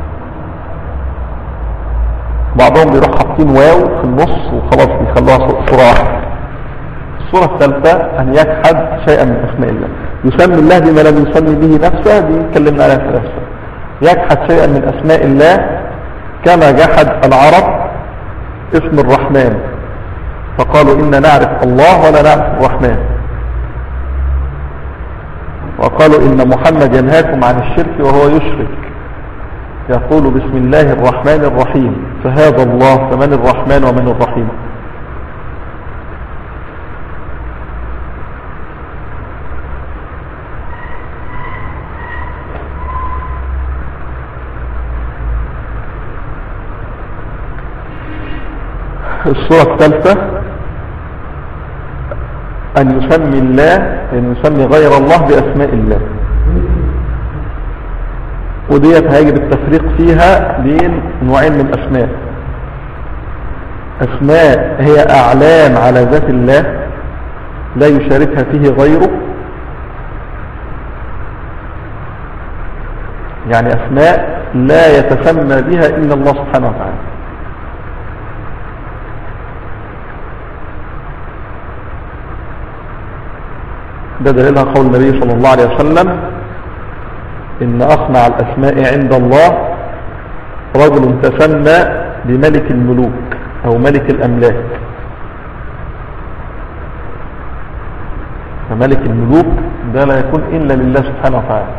بعضهم بيروح حاطين واو في النص وخلاص بيخلوها صورة واحدة الصورة الثالثة أن يجحد شيئا من أسماء الله يسمي الله بما لم يسمي به نفسه دي اتكلمنا عليها في نفسه يجحد شيئا من أسماء الله كما جحد العرب اسم الرحمن فقالوا إن نعرف الله ولا نعرف الرحمن وقالوا إن محمد ينهاكم عن الشرك وهو يشرك يقول بسم الله الرحمن الرحيم فهذا الله فمن الرحمن ومن الرحيم الصورة الثالثة أن يسمي الله أن يسمي غير الله بأسماء الله وديت هيجب التفريق فيها بين نوعين من الأسماء أسماء هي أعلام على ذات الله لا يشاركها فيه غيره يعني أسماء لا يتسمى بها إلا الله سبحانه وتعالى ده دليلها قول النبي صلى الله عليه وسلم إن أصنع الأسماء عند الله رجل تسمى بملك الملوك أو ملك الأملاك فملك الملوك ده لا يكون إلا لله سبحانه وتعالى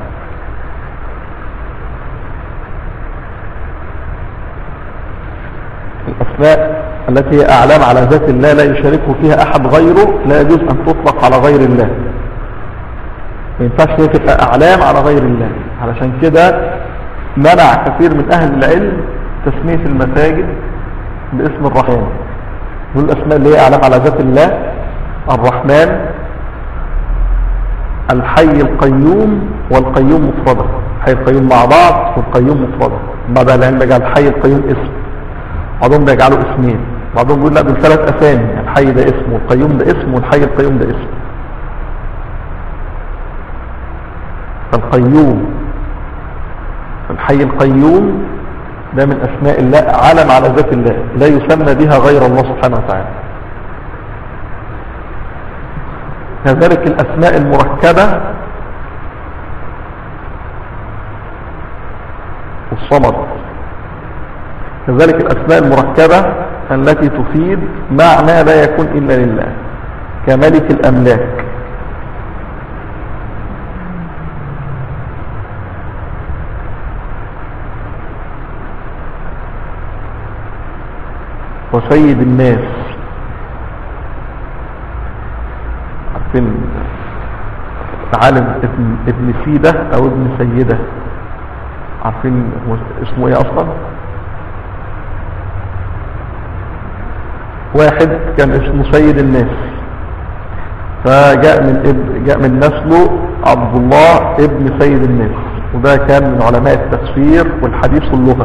الأسماء التي هي أعلام على ذات الله لا يشاركه فيها أحد غيره لا يجوز أن تطلق على غير الله ما ينفعش هي تبقى أعلام على غير الله علشان كده منع كثير من أهل العلم تسمية المساجد باسم الرحمن دول الأسماء اللي هي أعلام على ذات الله الرحمن الحي القيوم والقيوم مفردة الحي القيوم مع بعض والقيوم مفردة بعد العلم بيجعل الحي القيوم اسم بعضهم بيجعلوا اسمين بعضهم بيقول لا دول ثلاث أسامي الحي ده اسم والقيوم ده اسم والحي القيوم ده اسم فالقيوم الحي القيوم ده من أسماء الله علم على ذات الله لا يسمى بها غير الله سبحانه وتعالى كذلك الأسماء المركبة والصمد كذلك الأسماء المركبة التي تفيد معنى لا يكون إلا لله كملك الأملاك وسيد الناس عارفين عالم ابن, ابن سيدة او ابن سيدة عارفين هو اسمه ايه اصلا واحد كان اسمه سيد الناس فجاء من اب جاء من نسله عبد الله ابن سيد الناس وده كان من علماء التفسير والحديث واللغة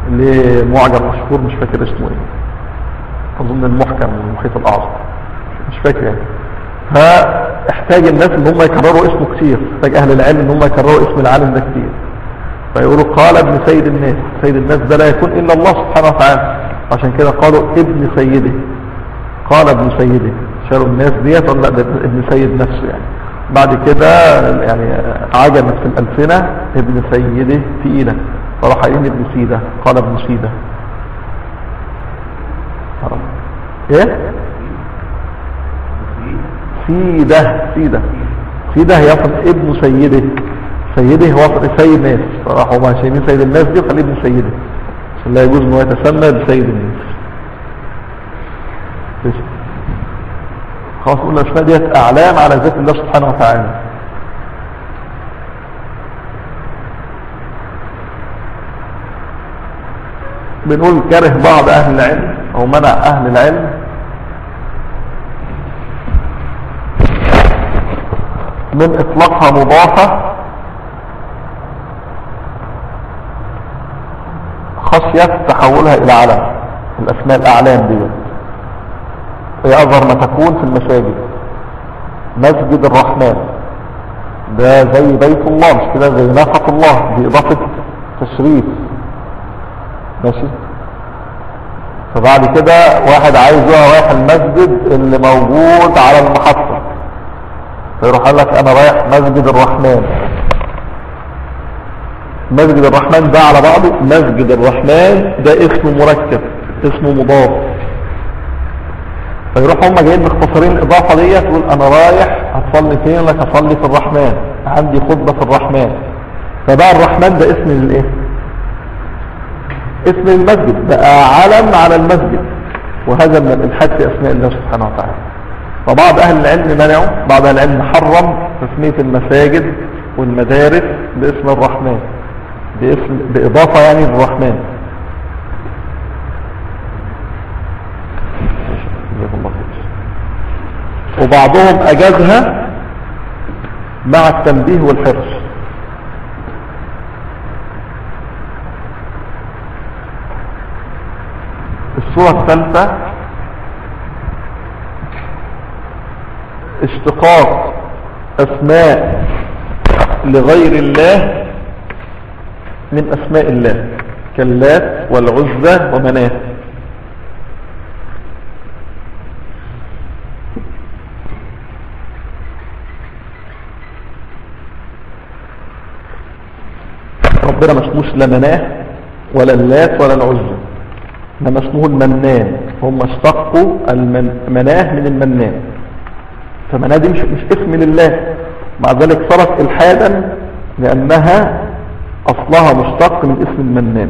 اللي معجم مشهور مش فاكر اسمه ايه اظن المحكم والمحيط الاعظم مش فاكر يعني فاحتاج الناس ان هم يكرروا اسمه كتير احتاج اهل العلم ان هم يكرروا اسم العالم ده كتير فيقولوا قال ابن سيد الناس سيد الناس ده لا يكون الا الله سبحانه وتعالى عشان كده قالوا ابن سيده قال ابن سيده شالوا الناس ديت ولا ده ابن سيد نفسه يعني بعد كده يعني عجبت في الألسنة ابن سيده تقيلة فراح قايلين ابن سيدة قال ابن سيدة ايه سيدة سيدة سيدة هي اصلا ابن سيده سيده هو اصلا سيد ناس فراحوا ما شايفين سيد الناس دي خليه ابن سيده عشان لا يجوز انه يتسمى بسيد الناس بس. خلاص قلنا الاسماء ديت اعلام على ذات الله سبحانه وتعالى بنقول كره بعض اهل العلم او منع اهل العلم من اطلاقها مضافة خشية تحولها الى علم الاسماء الاعلام دي هي اظهر ما تكون في المساجد مسجد الرحمن ده زي بيت الله مش كده زي نفق الله دي اضافة تشريف ماشي فبعد كده واحد عايز يروح رايح المسجد اللي موجود على المحطة فيروح قال لك انا رايح مسجد الرحمن مسجد الرحمن ده على بعضه مسجد الرحمن ده اسمه مركب اسمه مضاف فيروح هم جايين مختصرين الاضافه ديت تقول انا رايح هتصلي فين لك اصلي في الرحمن عندي خطبه في الرحمن فبقى الرحمن ده اسم الايه اسم المسجد بقى علم على المسجد وهذا من الالحاد في اسماء الله سبحانه وتعالى فبعض اهل العلم منعوا بعض اهل العلم حرم تسميه المساجد والمدارس باسم الرحمن باسم باضافه يعني للرحمن جزاكم الله خير. وبعضهم اجازها مع التنبيه والحرص الصورة الثالثة اشتقاق اسماء لغير الله من اسماء الله كاللات والعزة ومناه ربنا ما اسموش لا مناه ولا اللات ولا العزة انما اسمه المنان هم اشتقوا المناه من المنان فمناه دي مش, مش اسم لله مع ذلك صارت الحادا لانها اصلها مشتق من اسم المنان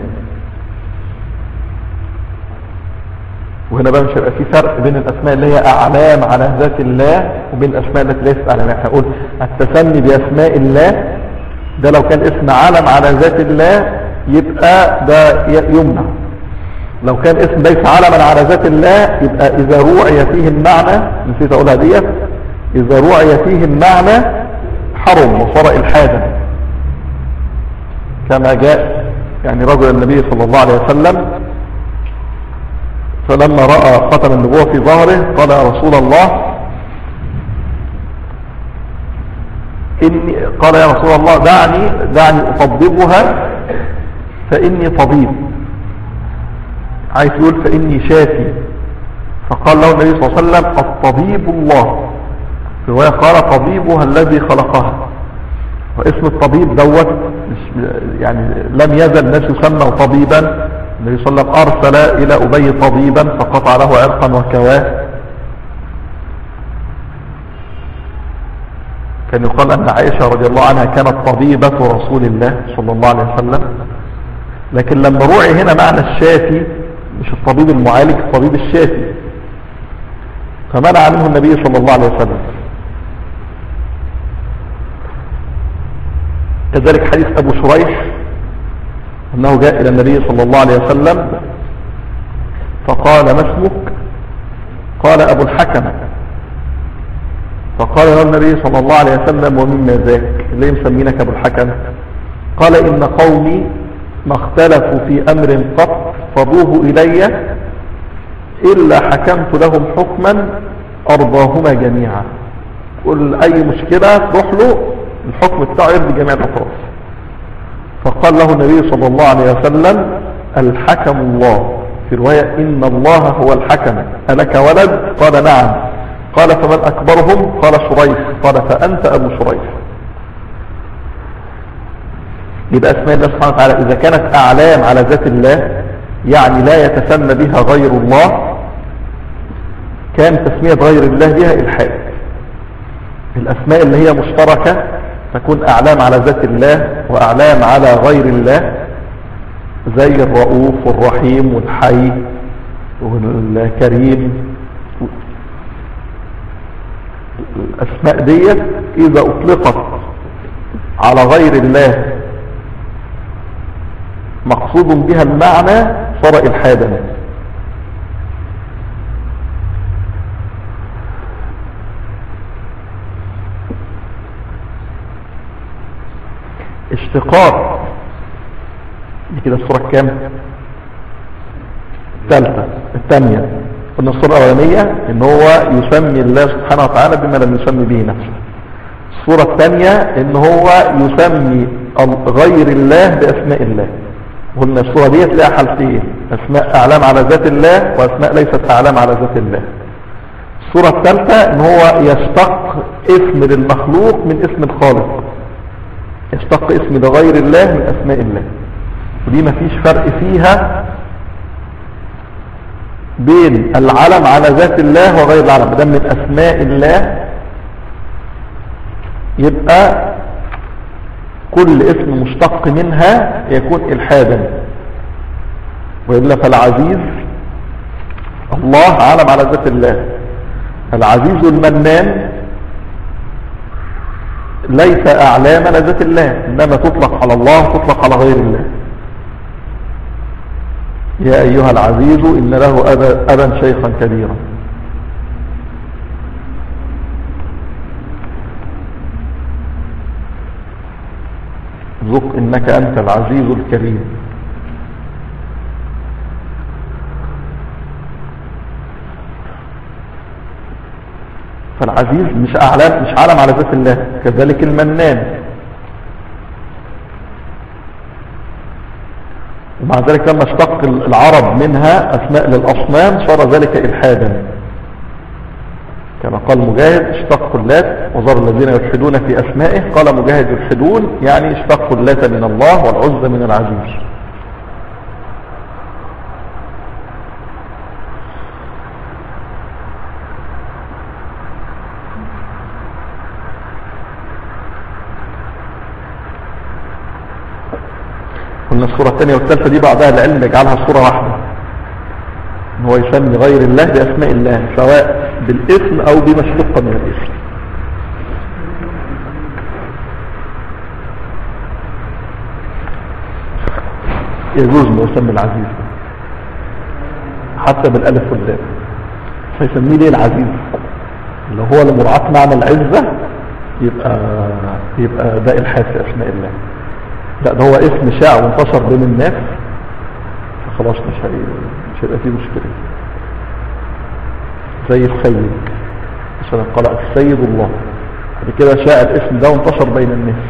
وهنا بقى مش هيبقى في فرق بين الاسماء اللي هي اعلام على ذات الله وبين الاسماء التي ليست اعلام احنا هنقول التسمي باسماء الله ده لو كان اسم علم على ذات الله يبقى ده يمنع لو كان اسم ليس علما على ذات الله يبقى اذا روعي فيه المعنى نسيت اقولها ديت اذا روعي فيه المعنى حرم وصار الحادا كما جاء يعني رجل النبي صلى الله عليه وسلم فلما رأى ختم النبوة في ظهره قال يا رسول الله إني قال يا رسول الله دعني دعني أطببها فإني طبيب عايز يقول فإني شافي فقال له النبي صلى الله عليه وسلم الطبيب الله في رواية قال طبيبها الذي خلقها واسم الطبيب دوت مش يعني لم يزل الناس يسمى طبيبا النبي صلى الله عليه وسلم أرسل إلى أبي طبيبا فقطع له عرقا وكواه كان يقال أن عائشة رضي الله عنها كانت طبيبة رسول الله صلى الله عليه وسلم لكن لما روعي هنا معنى الشافي مش الطبيب المعالج الطبيب الشافي فمنع منه النبي صلى الله عليه وسلم كذلك حديث أبو شريح أنه جاء إلى النبي صلى الله عليه وسلم فقال ما اسمك قال أبو الحكم فقال له النبي صلى الله عليه وسلم ومما ذاك ليه مسمينك أبو الحكم قال إن قومي ما اختلفوا في أمر قط فضوه إلي إلا حكمت لهم حكما أرضاهما جميعا كل أي مشكلة تروح له الحكم بتاعه يرضي جميع الأطراف فقال له النبي صلى الله عليه وسلم الحكم الله في رواية إن الله هو الحكم ألك ولد قال نعم قال فمن أكبرهم قال شريح قال فأنت أبو شريح يبقى اسماء الله سبحانه وتعالى إذا كانت أعلام على ذات الله يعني لا يتسمى بها غير الله كان تسمية غير الله بها الحاد الأسماء اللي هي مشتركة تكون أعلام على ذات الله وأعلام على غير الله زي الرؤوف والرحيم والحي والكريم الأسماء دي إذا أطلقت على غير الله مقصود بها المعنى صار إلحادا اشتقاق دي كده الصورة كام الثالثة الثانية قلنا الصورة الأولانية ان هو يسمي الله سبحانه وتعالى بما لم يسمي به نفسه الصورة الثانية ان هو يسمي غير الله بأسماء الله قلنا الصورة دي لها حالتين أسماء أعلام على ذات الله وأسماء ليست أعلام على ذات الله الصورة الثالثة ان هو يشتق اسم للمخلوق من اسم الخالق يشتق اسم لغير الله من أسماء الله ودي مفيش فرق فيها بين العلم على ذات الله وغير العلم ده من أسماء الله يبقى كل اسم مشتق منها يكون إلحادا وإلا فالعزيز الله علم على ذات الله العزيز المنان ليس أعلام على ذات الله إنما تطلق على الله تطلق على غير الله يا أيها العزيز إن له أبا, أبا شيخا كبيرا ذق إنك أنت العزيز الكريم فالعزيز مش أعلام مش عالم على ذات الله كذلك المنان ومع ذلك لما اشتق العرب منها أسماء للأصنام صار ذلك إلحادا كما قال مجاهد اشتقوا اللات وظهر الذين يلحدون في أسمائه قال مجاهد يلحدون يعني اشتقوا اللات من الله والعزة من العزيز قلنا الصورة الثانية والثالثة دي بعضها العلم يجعلها صورة واحدة ان هو يسمي غير الله بأسماء الله سواء بالاسم او بما اشتق من الاسم يجوز انه يسمي العزيز حتى بالالف واللام فيسميه ليه العزيز اللي هو لمراعاة معنى العزة يبقى يبقى ده الحاد في اسماء الله لا ده هو اسم شاع وانتشر بين الناس فخلاص مش هي مش هيبقى فيه مشكلة زي السيد مثلا قال السيد الله بعد كده شاء الاسم ده وانتشر بين الناس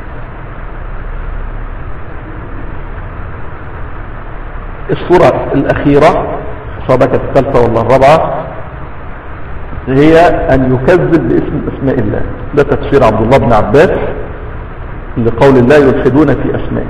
الصورة الأخيرة صابك الثالثة ولا الرابعة هي أن يكذب باسم أسماء الله ده تفسير عبد الله بن عباس لقول الله يلحدون في أسمائه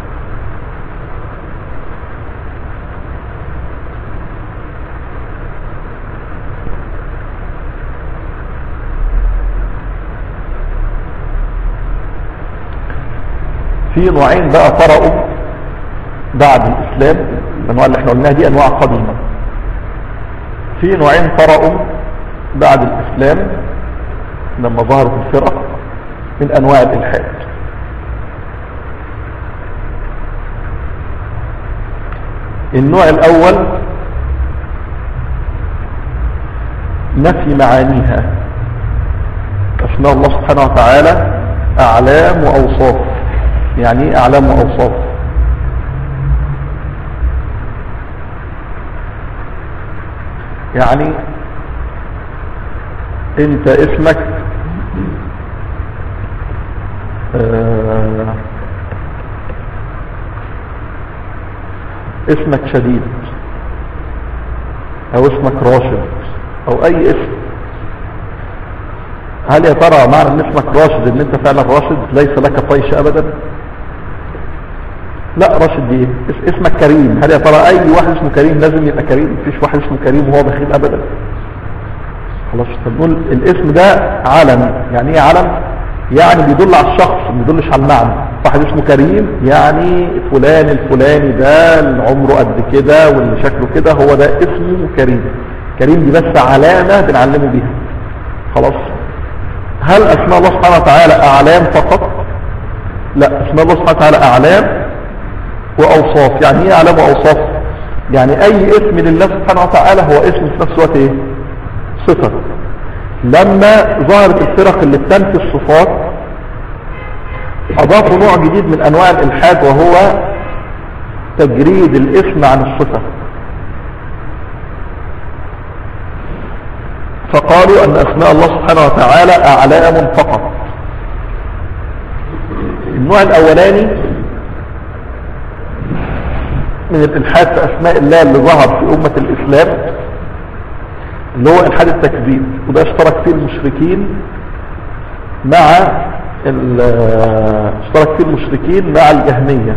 في نوعين بقى طرأوا بعد الإسلام الأنواع اللي احنا قلناها دي أنواع قديمة في نوعين طرأوا بعد الإسلام لما ظهرت الفرق من أنواع الإلحاد النوع الأول نفي معانيها أسماء الله سبحانه وتعالى أعلام وأوصاف يعني ايه أعلام وأوصاف يعني انت اسمك آه اسمك شديد او اسمك راشد او اي اسم هل يا ترى معنى ان اسمك راشد ان انت فعلا راشد ليس لك طيش ابدا لا راشد دي ايه اس- اسمك كريم هل يا ترى اي واحد اسمه كريم لازم يبقى كريم مفيش واحد اسمه كريم وهو بخيل ابدا خلاص فنقول الاسم ده علم يعني ايه علم يعني بيدل على الشخص ما بيدلش على المعنى واحد اسمه كريم يعني فلان الفلاني ده اللي عمره قد كده واللي شكله كده هو ده اسمه كريم كريم دي بس علامة بنعلمه بيها خلاص هل اسماء الله سبحانه وتعالى اعلام فقط لا اسماء الله سبحانه وتعالى اعلام واوصاف يعني ايه اعلام واوصاف يعني اي اسم لله سبحانه وتعالى هو اسم في نفس الوقت ايه صفة لما ظهرت الفرق اللي بتنفي الصفات اضافوا نوع جديد من انواع الالحاد وهو تجريد الاسم عن الصفة فقالوا ان اسماء الله سبحانه وتعالى اعلام فقط النوع الاولاني من الالحاد في اسماء الله اللي ظهر في امة الاسلام اللي هو الحاد التكذيب وده اشترك فيه المشركين مع ال- اشترك فيه المشركين مع الجهمية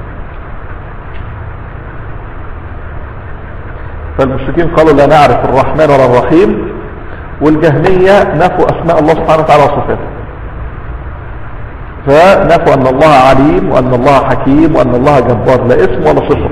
فالمشركين قالوا لا نعرف الرحمن ولا الرحيم والجهمية نفوا اسماء الله سبحانه وتعالى وصفاته فنفوا ان الله عليم وان الله حكيم وان الله جبار لا اسم ولا صفه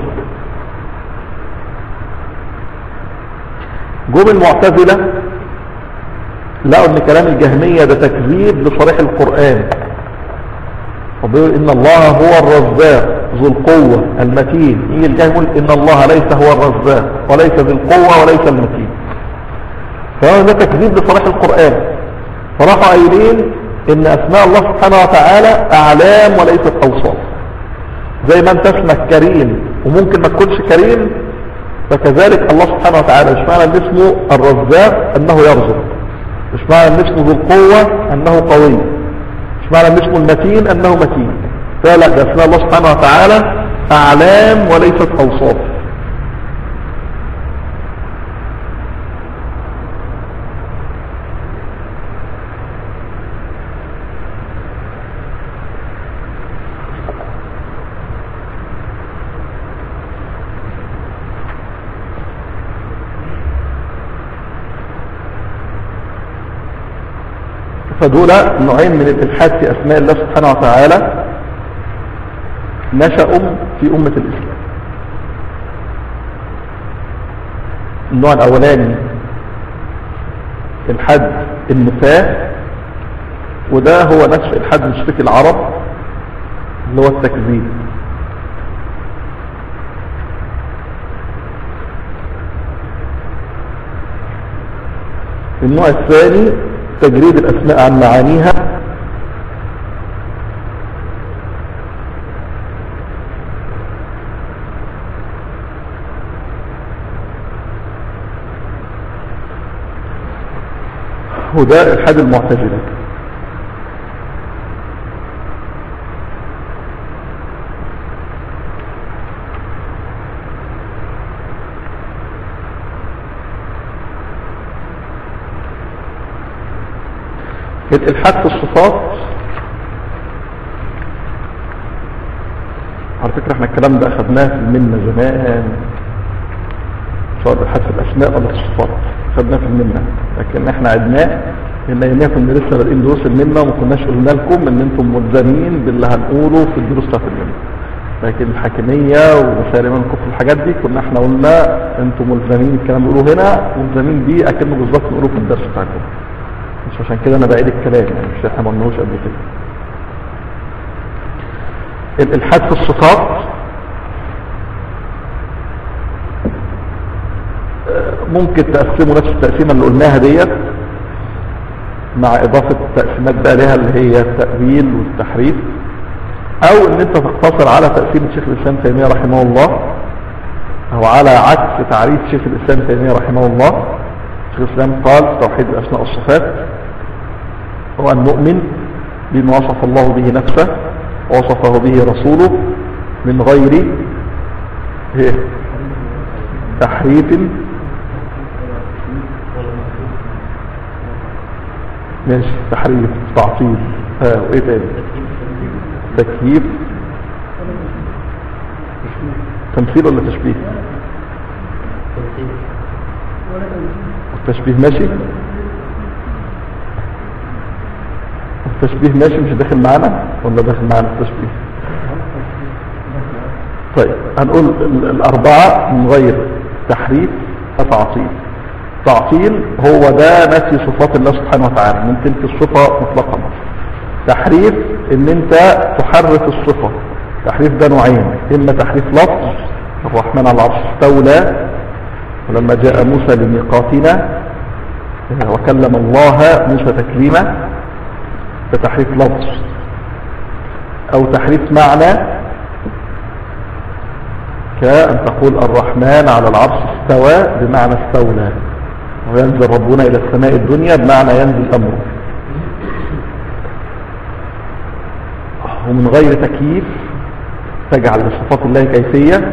جم المعتزلة لقوا ان كلام الجهمية ده تكذيب لصريح القرآن فبيقول ان الله هو الرزاق ذو القوة المتين يجي الجهم يقول ان الله ليس هو الرزاق وليس ذو القوة وليس المتين فهذا ده تكذيب لصريح القرآن فراحوا قايلين ان اسماء الله سبحانه وتعالى اعلام وليست اوصاف زي ما انت اسمك كريم وممكن ما تكونش كريم فكذلك الله سبحانه وتعالى مش معنى ان اسمه الرزاق انه يرزق مش معنى ان اسمه ذو القوة انه قوي مش معنى ان اسمه المتين انه متين فلا ده اسماء الله سبحانه وتعالى اعلام وليست اوصاف فدول نوعين من الالحاد في اسماء الله سبحانه وتعالى نشأوا في امة الاسلام النوع الاولاني الحد النفاة وده هو نفس الحد مشرك العرب اللي هو التكذيب النوع الثاني تجريد الأسماء عن معانيها وده الحد المعتزلة الالحاد في الصفات على فكرة احنا الكلام ده اخدناه في المنة زمان سواء الالحاد في الاسماء ولا في الصفات اخدناه في المنة لكن احنا عدناه لان ايامها كنا لسه بادئين دروس المنة وما كناش قلنا لكم ان انتم ملزمين باللي هنقوله في الدروس بتاعت المنة لكن الحاكمية ومسائل ايمان الكفر الحاجات دي كنا احنا قلنا انتم ملزمين الكلام اللي بنقوله هنا ملزمين بيه اكنه بالظبط نقوله في الدرس بتاعكم مش عشان كده انا بعيد الكلام يعني مش احنا ما قلناهوش قبل كده الالحاد في الصفات آه، ممكن تقسموا نفس التقسيمه اللي قلناها ديت مع اضافه تقسيمات بقى لها اللي هي التاويل والتحريف او ان انت تقتصر على تقسيم شيخ الاسلام تيميه رحمه الله او على عكس تعريف شيخ الاسلام تيميه رحمه الله شيخ الإسلام قال توحيد الأسماء والصفات هو أن نؤمن بما وصف الله به نفسه ووصفه به رسوله من غير إيه؟ تحريف ماشي تحريف تعطيل ها وايه تاني تكييف تمثيل ولا تشبيه التشبيه ماشي التشبيه ماشي مش داخل معانا ولا داخل معانا التشبيه طيب هنقول ال- الأربعة من غير تحريف وتعطيل تعطيل هو ده نفي صفات الله سبحانه وتعالى ان انت تنفي الصفة مطلقا تحريف ان انت تحرف الصفة تحريف ده نوعين اما تحريف لفظ الرحمن على العرش استولى ولما جاء موسى لميقاتنا وكلم الله موسى تكليما ده تحريف لفظ او تحريف معنى كأن تقول الرحمن على العرش استوى بمعنى استولى وينزل ربنا إلى السماء الدنيا بمعنى ينزل أمره ومن غير تكييف تجعل لصفات الله كيفية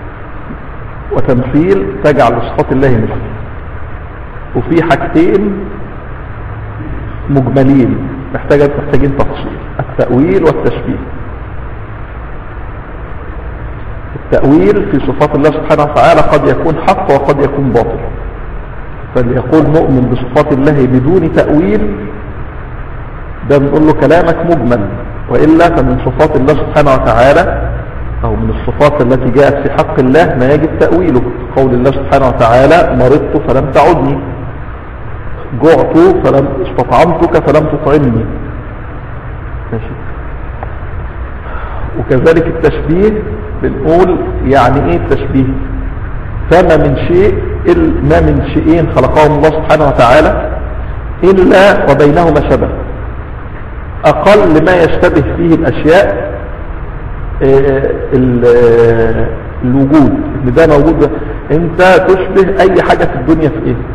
وتمثيل تجعل لصفات الله مثل وفي حاجتين مجملين محتاجة محتاجين تفصيل التأويل والتشبيه التأويل في صفات الله سبحانه وتعالى قد يكون حق وقد يكون باطل فليقول مؤمن بصفات الله بدون تأويل ده بنقول له كلامك مجمل وإلا فمن صفات الله سبحانه وتعالى أو من الصفات التي جاءت في حق الله ما يجب تأويله قول الله سبحانه وتعالى مرضت فلم تعدني جعت فلم استطعمتك فلم تطعمني ماشي وكذلك التشبيه بنقول يعني ايه التشبيه فما من شيء إل- ما من شيئين خلقهم الله سبحانه وتعالى إلا وبينهما شبه أقل ما يشتبه فيه الأشياء آه، ال- آه، الوجود ان ده موجود ده. انت تشبه اي حاجة في الدنيا في ايه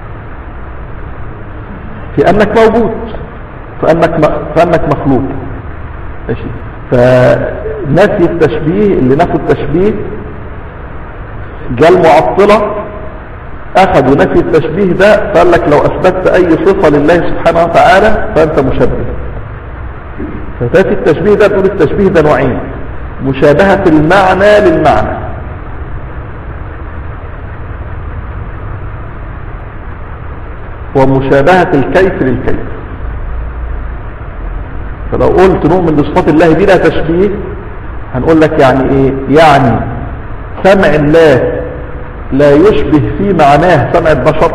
في انك موجود في انك, م- في انك مخلوق ماشي فنفي التشبيه اللي نفوا التشبيه جاء المعطلة اخذوا نفي التشبيه ده فقال لك لو اثبتت اي صفة لله سبحانه وتعالى فانت مشبه فتاتي التشبيه ده تقول التشبيه ده نوعين مشابهة المعنى للمعنى ومشابهة الكيف للكيف فلو قلت نؤمن بصفات الله بلا تشبيه هنقول لك يعني ايه يعني سمع الله لا يشبه في معناه سمع البشر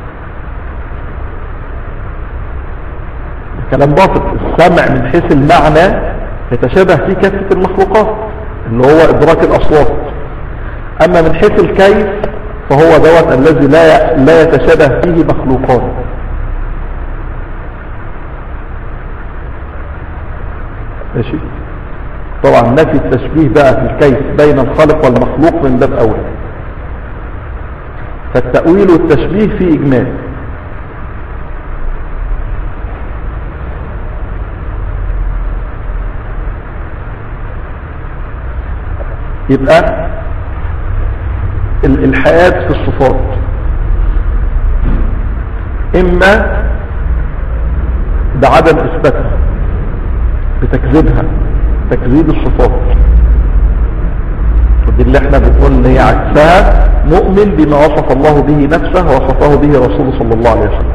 كلام باطل السمع من حيث المعنى يتشابه فيه كافة المخلوقات اللي هو إدراك الأصوات أما من حيث الكيف فهو دوت الذي لا لا يتشابه فيه مخلوقات ماشي طبعا نفي التشبيه بقى في الكيف بين الخالق والمخلوق من باب أولى فالتأويل والتشبيه فيه إجمال يبقى الإلحاد في الصفات إما بعدم إثباتها بتكذيبها تكذيب الصفات ودي اللي احنا بنقول ان هي عكسها مؤمن بما وصف الله به نفسه ووصفه به رسوله صلى الله عليه وسلم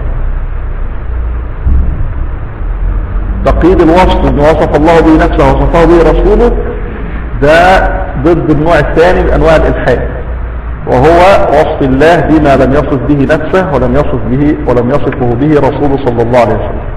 تقييد الوصف بما وصف الله به نفسه ووصفه به رسوله ده ضد النوع الثاني من انواع الالحاد وهو وصف الله بما لم يصف به نفسه ولم يصف به ولم يصفه به رسوله صلى الله عليه وسلم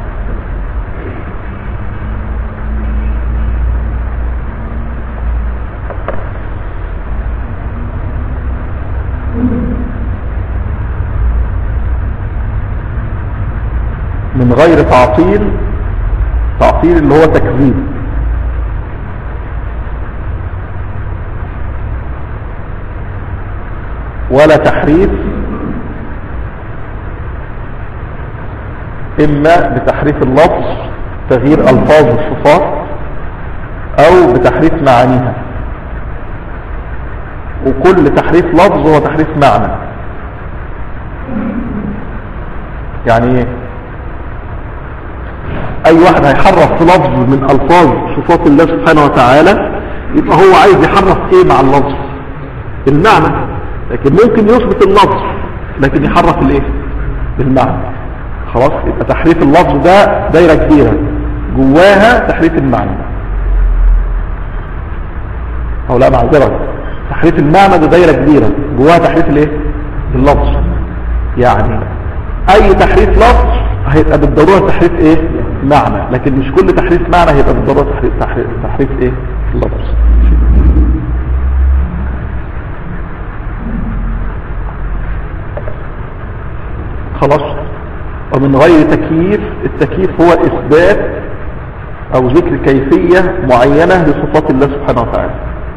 من غير تعطيل تعطيل اللي هو تكذيب ولا تحريف اما بتحريف اللفظ تغيير الفاظ الصفات او بتحريف معانيها وكل تحريف لفظ هو تحريف معنى يعني ايه اي واحد هيحرف في لفظ من الفاظ صفات الله سبحانه وتعالى يبقى هو عايز يحرف ايه مع اللفظ المعنى لكن ممكن يثبت اللفظ لكن يحرف الايه بالمعنى خلاص يبقى تحريف اللفظ ده دايره كبيره جواها تحريف المعنى او لا معذره تحريف المعنى ده دايره كبيره جواها تحريف الايه اللفظ يعني اي تحريف لفظ هيبقى بالضروره تحريف ايه معنى لكن مش كل تحريف معنى هيبقى بالضروره تحريف تحريف, تحريف ايه لفظ خلاص ومن غير تكييف التكييف هو اثبات او ذكر كيفية معينة لصفات الله سبحانه وتعالى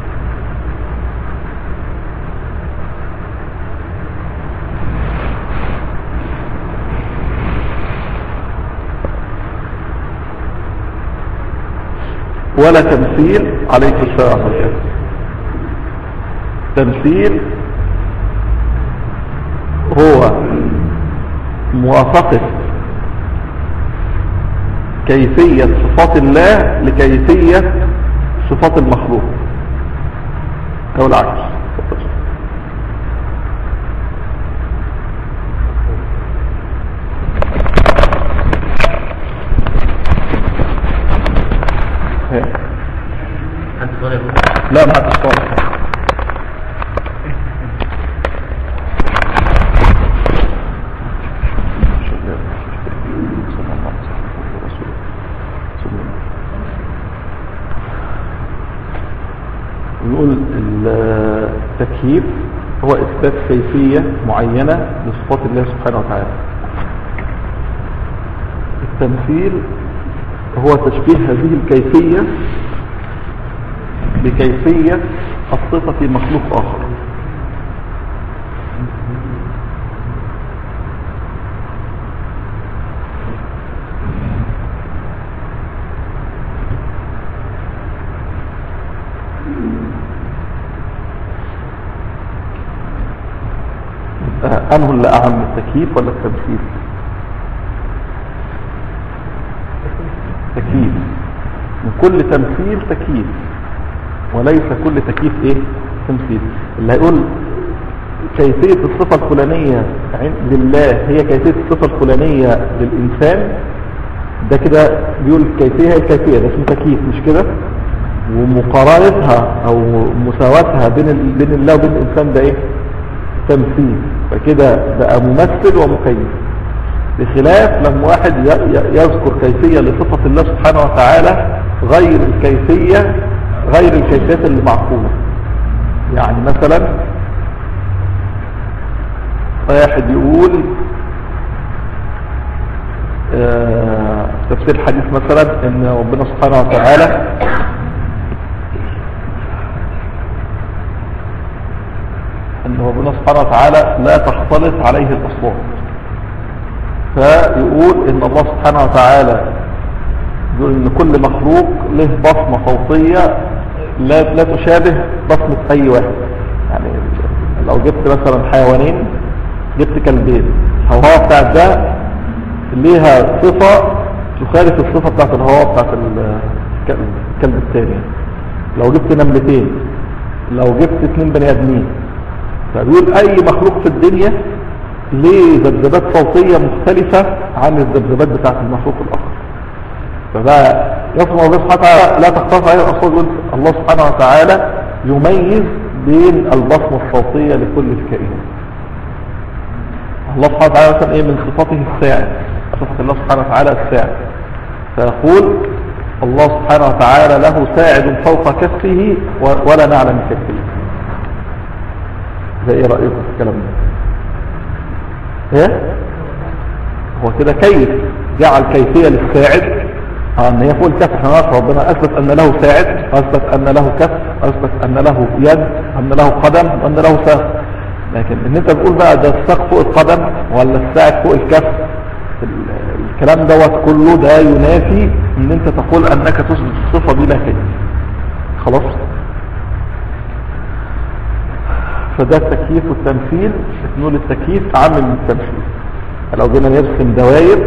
ولا تمثيل عليك السلام عليكم تمثيل هو موافقة كيفية صفات الله لكيفية صفات المخلوق او العكس لا ما حدش طالب نقول التكييف هو إثبات كيفية معينة لصفات الله سبحانه وتعالى التمثيل هو تشبيه هذه الكيفية بكيفية الصفة في مخلوق آخر أنه اللي أعم التكييف ولا التمثيل تكييف من كل تمثيل تكييف وليس كل تكييف ايه تمثيل اللي هيقول كيفية الصفة الفلانية لله هي كيفية الصفة الفلانية للإنسان ده كده بيقول الكيفية هي الكيفية ده اسمه تكييف مش كده ومقارنتها او مساواتها بين بين الله وبين الانسان ده ايه تمثيل فكده بقى ممثل ومكيف بخلاف لما واحد يذكر كيفية لصفة الله سبحانه وتعالى غير الكيفية غير الكيفيات اللي معقولة يعني مثلا واحد يقول آه تفسير حديث مثلا ان ربنا سبحانه وتعالى ان ربنا سبحانه وتعالى لا تختلط عليه الاصوات فيقول ان الله سبحانه وتعالى يقول ان كل مخلوق له بصمة صوتية لا, لا تشابه بصمة اي واحد يعني لو جبت مثلا حيوانين جبت كلبين الهواء بتاع ده ليها صفة تخالف الصفة بتاعت الهواء بتاعت الكلب الثاني لو جبت نملتين لو جبت اثنين بني ادمين فبيقول اي مخلوق في الدنيا ليه ذبذبات صوتية مختلفة عن الذبذبات بتاعت المخلوق الاخر فده يصمع الله سبحانه وتعالى لا تختلف عليه الاصوات يقول الله سبحانه وتعالى يميز بين البصمة الصوتية لكل الكائنات الله سبحانه وتعالى مثلا ايه من صفاته الساعد صفة الله سبحانه وتعالى الساعد فيقول الله سبحانه وتعالى له ساعد فوق كفه ولا نعلم كفه ده ايه رأيكم في الكلام ده ايه هو كده كيف جعل كيفية للساعد اه ان هي فوق الكف احنا نعرف ربنا اثبت ان له ساعد واثبت ان له كف واثبت ان له يد ان له قدم وان له ساق لكن ان انت بتقول بقى ده الساق فوق القدم ولا الساعد فوق الكف الكلام دوت كله ده ينافي ان انت تقول انك تثبت الصفة بلا كيف خلاص فده التكييف والتمثيل نقول التكييف عامل من التمثيل لو جينا نرسم دوائر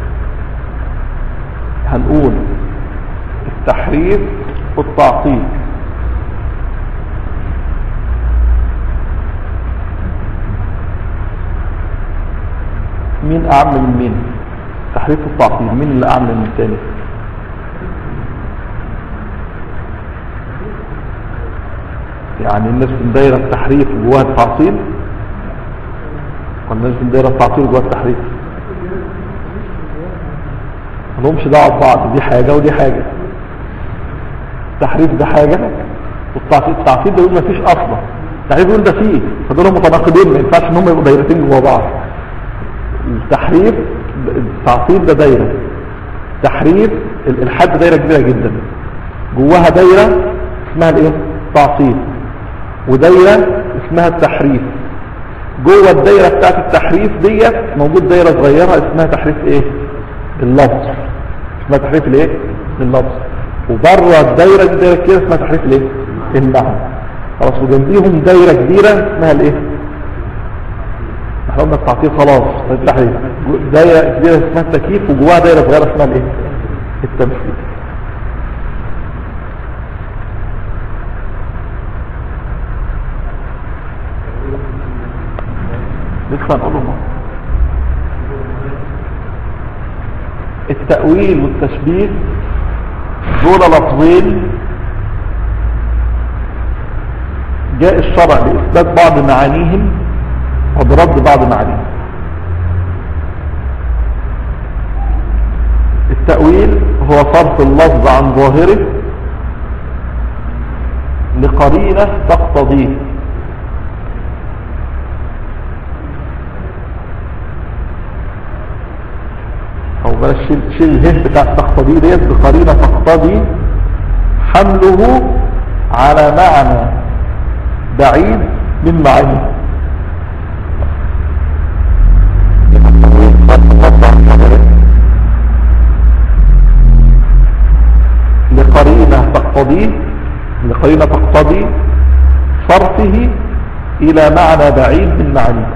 هنقول التحريف والتعطيل مين اعم من مين تحريف والتعطيل مين اللي اعم من الثاني يعني الناس من دايرة التحريف وجواها التعطيل ولا الناس من دايرة التعطيل وجواها التحريف ملهمش دعوة ببعض دي حاجة ودي حاجة التحريف ده حاجة والتعطيل التعطيل ده يقول مفيش اصلا التحريف يقول ده فيه فدول متناقضين ما ينفعش ان هم يبقوا دايرتين جوا بعض التحريف التعطيل ده دايرة تحريف الحد دايرة كبيرة جدا جواها دايرة اسمها الايه تعطيل ودايرة اسمها التحريف جوه الدايرة بتاعت التحريف ديت موجود دايرة صغيرة اسمها تحريف ايه اللفظ اسمها تحريف الايه اللفظ وبره الدايرة دي دايرة كده اسمها تحريف الايه المعنى خلاص وجنبيهم دايرة كبيرة اسمها الايه احنا قلنا التعطيل خلاص التحريف دايرة كبيرة اسمها التكييف وجواها دايرة صغيرة اسمها الايه التمثيل لسه هنقوله ما التأويل والتشبيه دول لفظين جاء الشرع لإثبات بعض معانيهم وبرد بعض معانيهم التأويل هو صرف اللفظ عن ظاهره لقرينة تقتضيه او بلاش شيل شيل الهند بتاع تقتضي ديت بقرينه تقتضي حمله على معنى بعيد من معانيه لقرينه تقتضي لقرينه تقتضي صرفه الى معنى بعيد من معانيه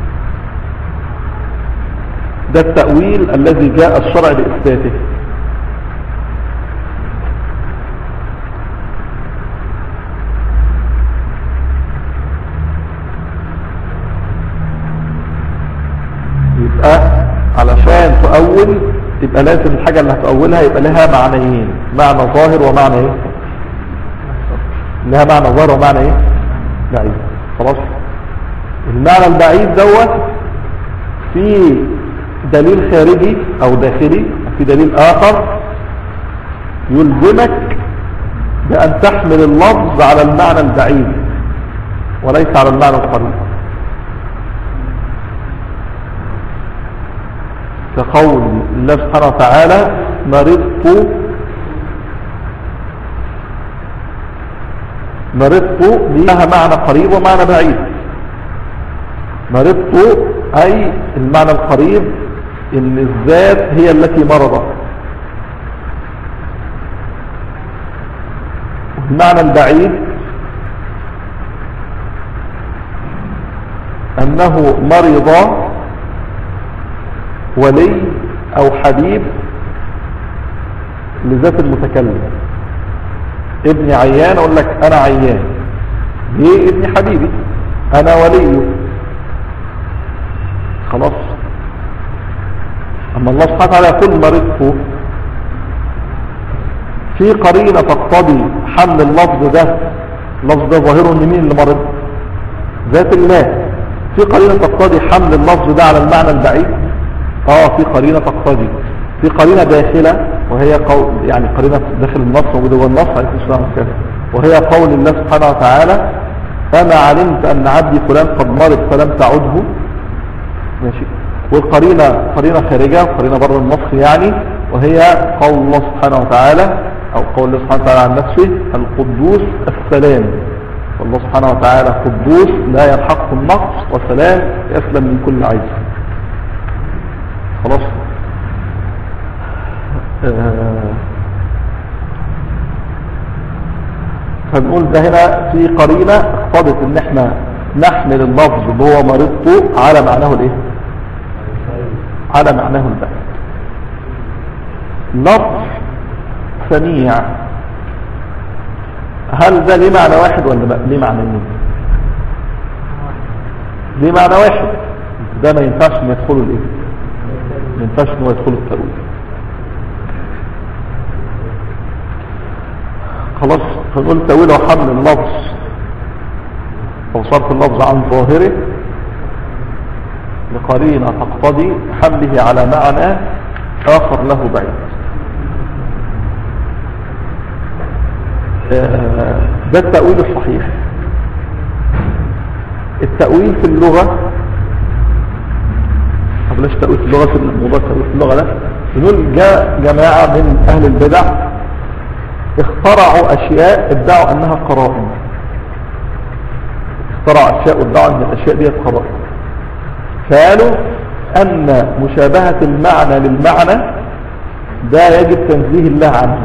ده التأويل الذي جاء الشرع لإثباته يبقى علشان تؤول يبقى لازم الحاجة اللي هتؤولها يبقى لها معنيين معنى ظاهر ومعنى ايه لها معنى ظاهر ومعنى ايه بعيد خلاص المعنى البعيد دوت في دليل خارجي او داخلي في دليل اخر يلزمك بان تحمل اللفظ على المعنى البعيد وليس على المعنى القريب كقول الله سبحانه وتعالى مرضت مرضت لها معنى قريب ومعنى بعيد مرضت اي المعنى القريب ان الذات هي التي مرضت والمعنى البعيد انه مرض ولي او حبيب لذات المتكلم ابني عيان اقول لك انا عيان ليه ابني حبيبي انا وليه خلاص اما الله سبحانه وتعالى يقول مرضت في قرينة تقتضي حمل اللفظ ده اللفظ ده ظاهره ان مين اللي مرض ذات الله في قرينة تقتضي حمل اللفظ ده على المعنى البعيد اه في قرينة تقتضي في قرينة داخلة وهي قول يعني قرينة داخل النص موجودة جوه النص عليه الصلاة والسلام وهي قول الله سبحانه وتعالى أما علمت أن عبدي فلان قد مرض فلم تعده ماشي والقرينة قرينة خارجة قرينة بره النص يعني وهي قول الله سبحانه وتعالى أو قول الله سبحانه وتعالى عن نفسه القدوس السلام والله سبحانه وتعالى قدوس لا يلحقه النقص وسلام يسلم من كل عيب خلاص آه، فنقول ده هنا في قرينة اقتضت ان احنا نحمل اللفظ اللي هو مرضته على معناه الايه على معناه البعد لفظ سميع هل ده ليه معنى واحد ولا لا ليه معنيين ليه معنى واحد ده ما ينفعش ان يدخله الايه ما ينفعش ان هو يدخله التأويل خلاص فنقول التأويل هو حمل اللفظ او صرف اللفظ عن ظاهره لقرينة تقتضي حمله على معنى آخر له بعيد آه، ده التأويل الصحيح التأويل في اللغة بلاش تأويل في اللغة في الموضوع التأويل في اللغة ده بنقول جاء جماعة من أهل البدع اخترعوا أشياء ادعوا أنها قرائن اخترعوا أشياء وادعوا أن الأشياء دي قرائن قالوا أن مشابهة المعنى للمعنى ده يجب تنزيه الله عنه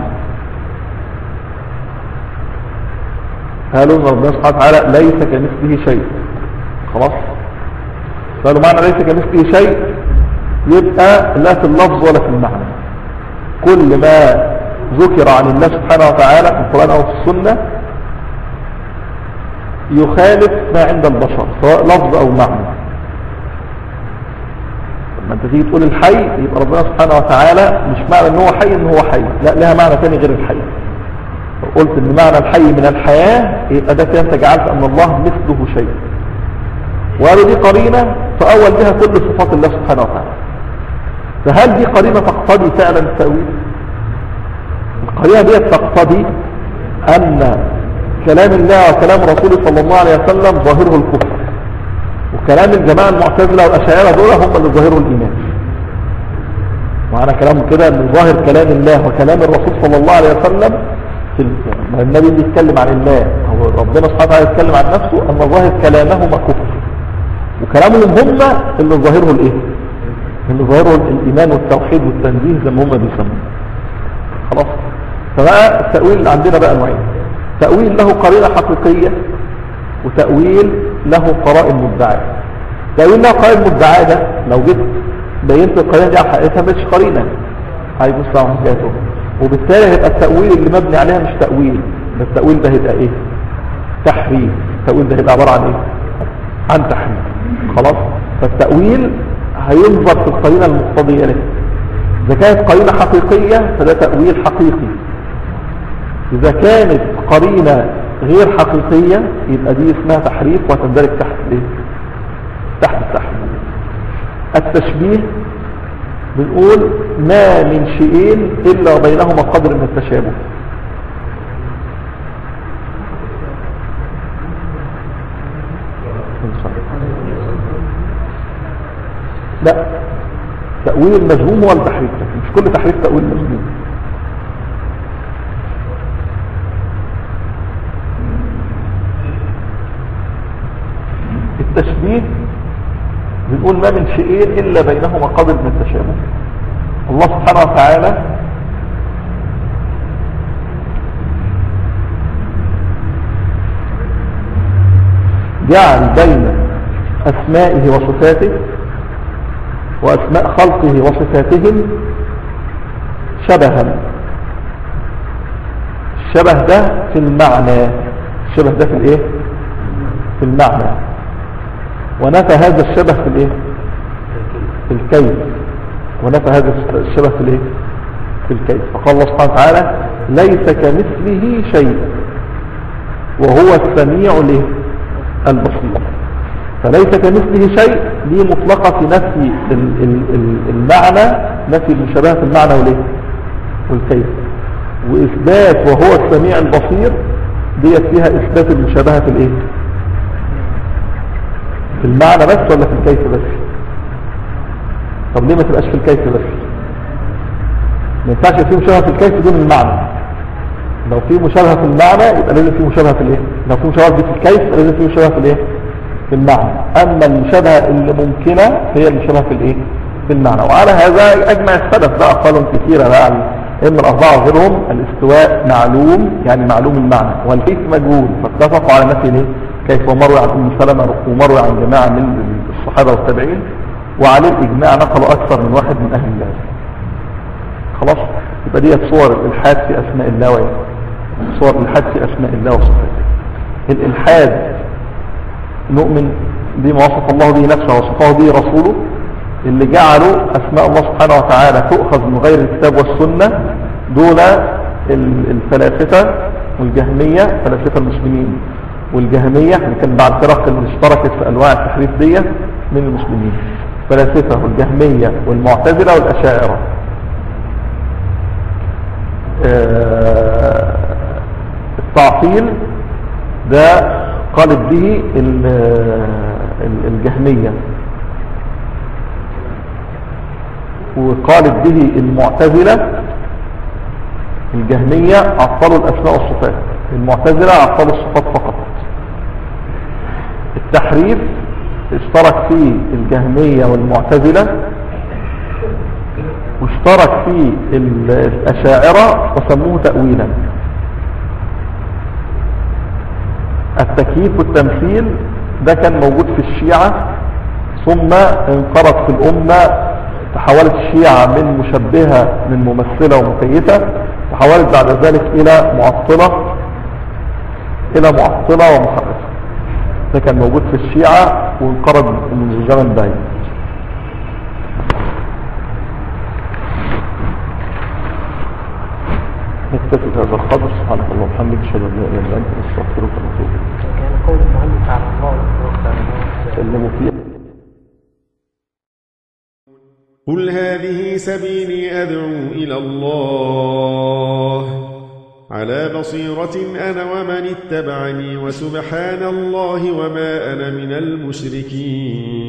قالوا ان ربنا سبحانه وتعالى ليس كمثله شيء خلاص قالوا معنى ليس كمثله شيء يبقى لا في اللفظ ولا في المعنى كل ما ذكر عن الله سبحانه وتعالى في القرآن أو في السنة يخالف ما عند البشر سواء لفظ أو معنى لما انت تيجي تقول الحي يبقى ربنا سبحانه وتعالى مش معنى ان هو حي ان هو حي لا لها معنى ثاني غير الحي لو قلت ان معنى الحي من الحياة يبقى ده كده انت جعلت ان الله مثله شيء وقالوا دي قرينة فأول بها كل صفات الله سبحانه وتعالى فهل دي قرينة تقتضي فعلا التأويل القرينة دي تقتضي أن كلام الله وكلام رسوله صلى الله عليه وسلم ظاهره الكفر وكلام الجماعة المعتزلة والأشاعرة دول هم اللي ظاهروا الإيمان معنى كلام كده ان ظاهر كلام الله وكلام الرسول صلى الله عليه وسلم في ال- ما النبي بيتكلم عن الله هو ربنا سبحانه وتعالى يتكلم عن نفسه ان ظاهر كلامهما كفر وكلامهم هم اللي ظاهره الايه اللي ظاهره الايمان والتوحيد والتنزيه زي ما هم بيسموه خلاص فبقى التأويل عندنا بقى نوعين تأويل له قرينة حقيقية وتأويل له قرائن مدعاة تأويل له قرائن مدعاة ده لو جيت بينت القرينة دي على حقيقتها مش قرينة هيبص على حكايته وبالتالي هيبقى التأويل اللي مبني عليها مش تأويل ده التأويل ده هيبقى ايه تحريف التأويل ده هيبقى عبارة عن ايه عن تحريف خلاص فالتأويل هينظر في القرينة المقتضية له إذا كانت قرينة حقيقية فده تأويل حقيقي إذا كانت قرينة غير حقيقية يبقى دي اسمها تحريف وتندرج تحت ايه تحت التحريف التشبيه بنقول ما من شيئين إلا بينهما قدر من التشابه لا تأويل المجهوم هو التحريف لكن مش كل تحريف تأويل مجهوم التشبيه بنقول ما من شيئين إلا بينهما قدر من التشابه الله سبحانه وتعالى جعل بين أسمائه وصفاته وأسماء خلقه وصفاتهم شبها الشبه ده في المعنى الشبه ده في الايه في المعنى ونفى هذا الشبه في الايه في الكيف ونفى هذا الشبه في الايه في الكيف فقال الله سبحانه وتعالى ليس كمثله شيء وهو السميع له البصير فليس كمثله شيء دي مطلقة في نفي ال- ال- ال- المعنى نفي المشابهة في المعنى والايه والكيف وإثبات وهو السميع البصير ديت فيها إثبات المشابهة في الايه في المعنى بس ولا في الكيف بس طب ليه ما تبقاش في الكيف بس ما ينفعش في مشابهة في الكيف دون المعنى لو في مشابهة في المعنى يبقى لازم في مشابهة في الايه لو في مشابهة في الكيف يبقى لازم في مشابهة في الايه في المعنى اما المشابهة اللي ممكنة هي المشابهة في الايه في المعنى وعلى هذا اجمع السلف بقى اقوال كثيرة بقى عن إما الأربعة وغيرهم الاستواء معلوم يعني معلوم المعنى والكيف مجهول فاتفقوا على نفي ليه كيف ومروي عن أم سلمة ومروي عن جماعة من الصحابة والتابعين وعليه الإجماع نقلوا أكثر من واحد من أهل الله خلاص يبقى ديت صور الإلحاد في أسماء الله وإيه صور الإلحاد في أسماء الله وصفاته الإلحاد نؤمن بما وصف الله به نفسه وصفه به رسوله اللي جعلوا أسماء الله سبحانه وتعالى تؤخذ من غير الكتاب والسنة دون الفلاسفة والجهمية فلاسفة المسلمين والجهمية اللي كان بعد فرق اللي اشتركت في أنواع التحريف دي من المسلمين فلاسفة والجهمية والمعتزلة والأشاعرة آه، التعطيل ده قالت به الجهمية وقالت به المعتزلة الجهمية عطلوا الأسماء والصفات المعتزلة عطلوا الصفات فقط التحريف اشترك فيه الجهمية والمعتزلة واشترك فيه الأشاعرة وسموه تأويلا التكييف والتمثيل ده كان موجود في الشيعة ثم انقرض في الأمة تحولت الشيعة من مشبهة من ممثلة ومكيفة تحولت بعد ذلك إلى معطلة إلى معطلة ومحرفة ده كان موجود في الشيعة وانقرض من زمن بعيد نكتفي هذا القدر سبحانك اللهم وبحمدك اشهد ان لا اله الا انت نستغفرك ونتوب اليك كان قول المؤلف على الله سلموا فيه قل هذه سبيلي أدعو إلى الله على بصيرة أنا ومن اتبعني وسبحان الله وما أنا من المشركين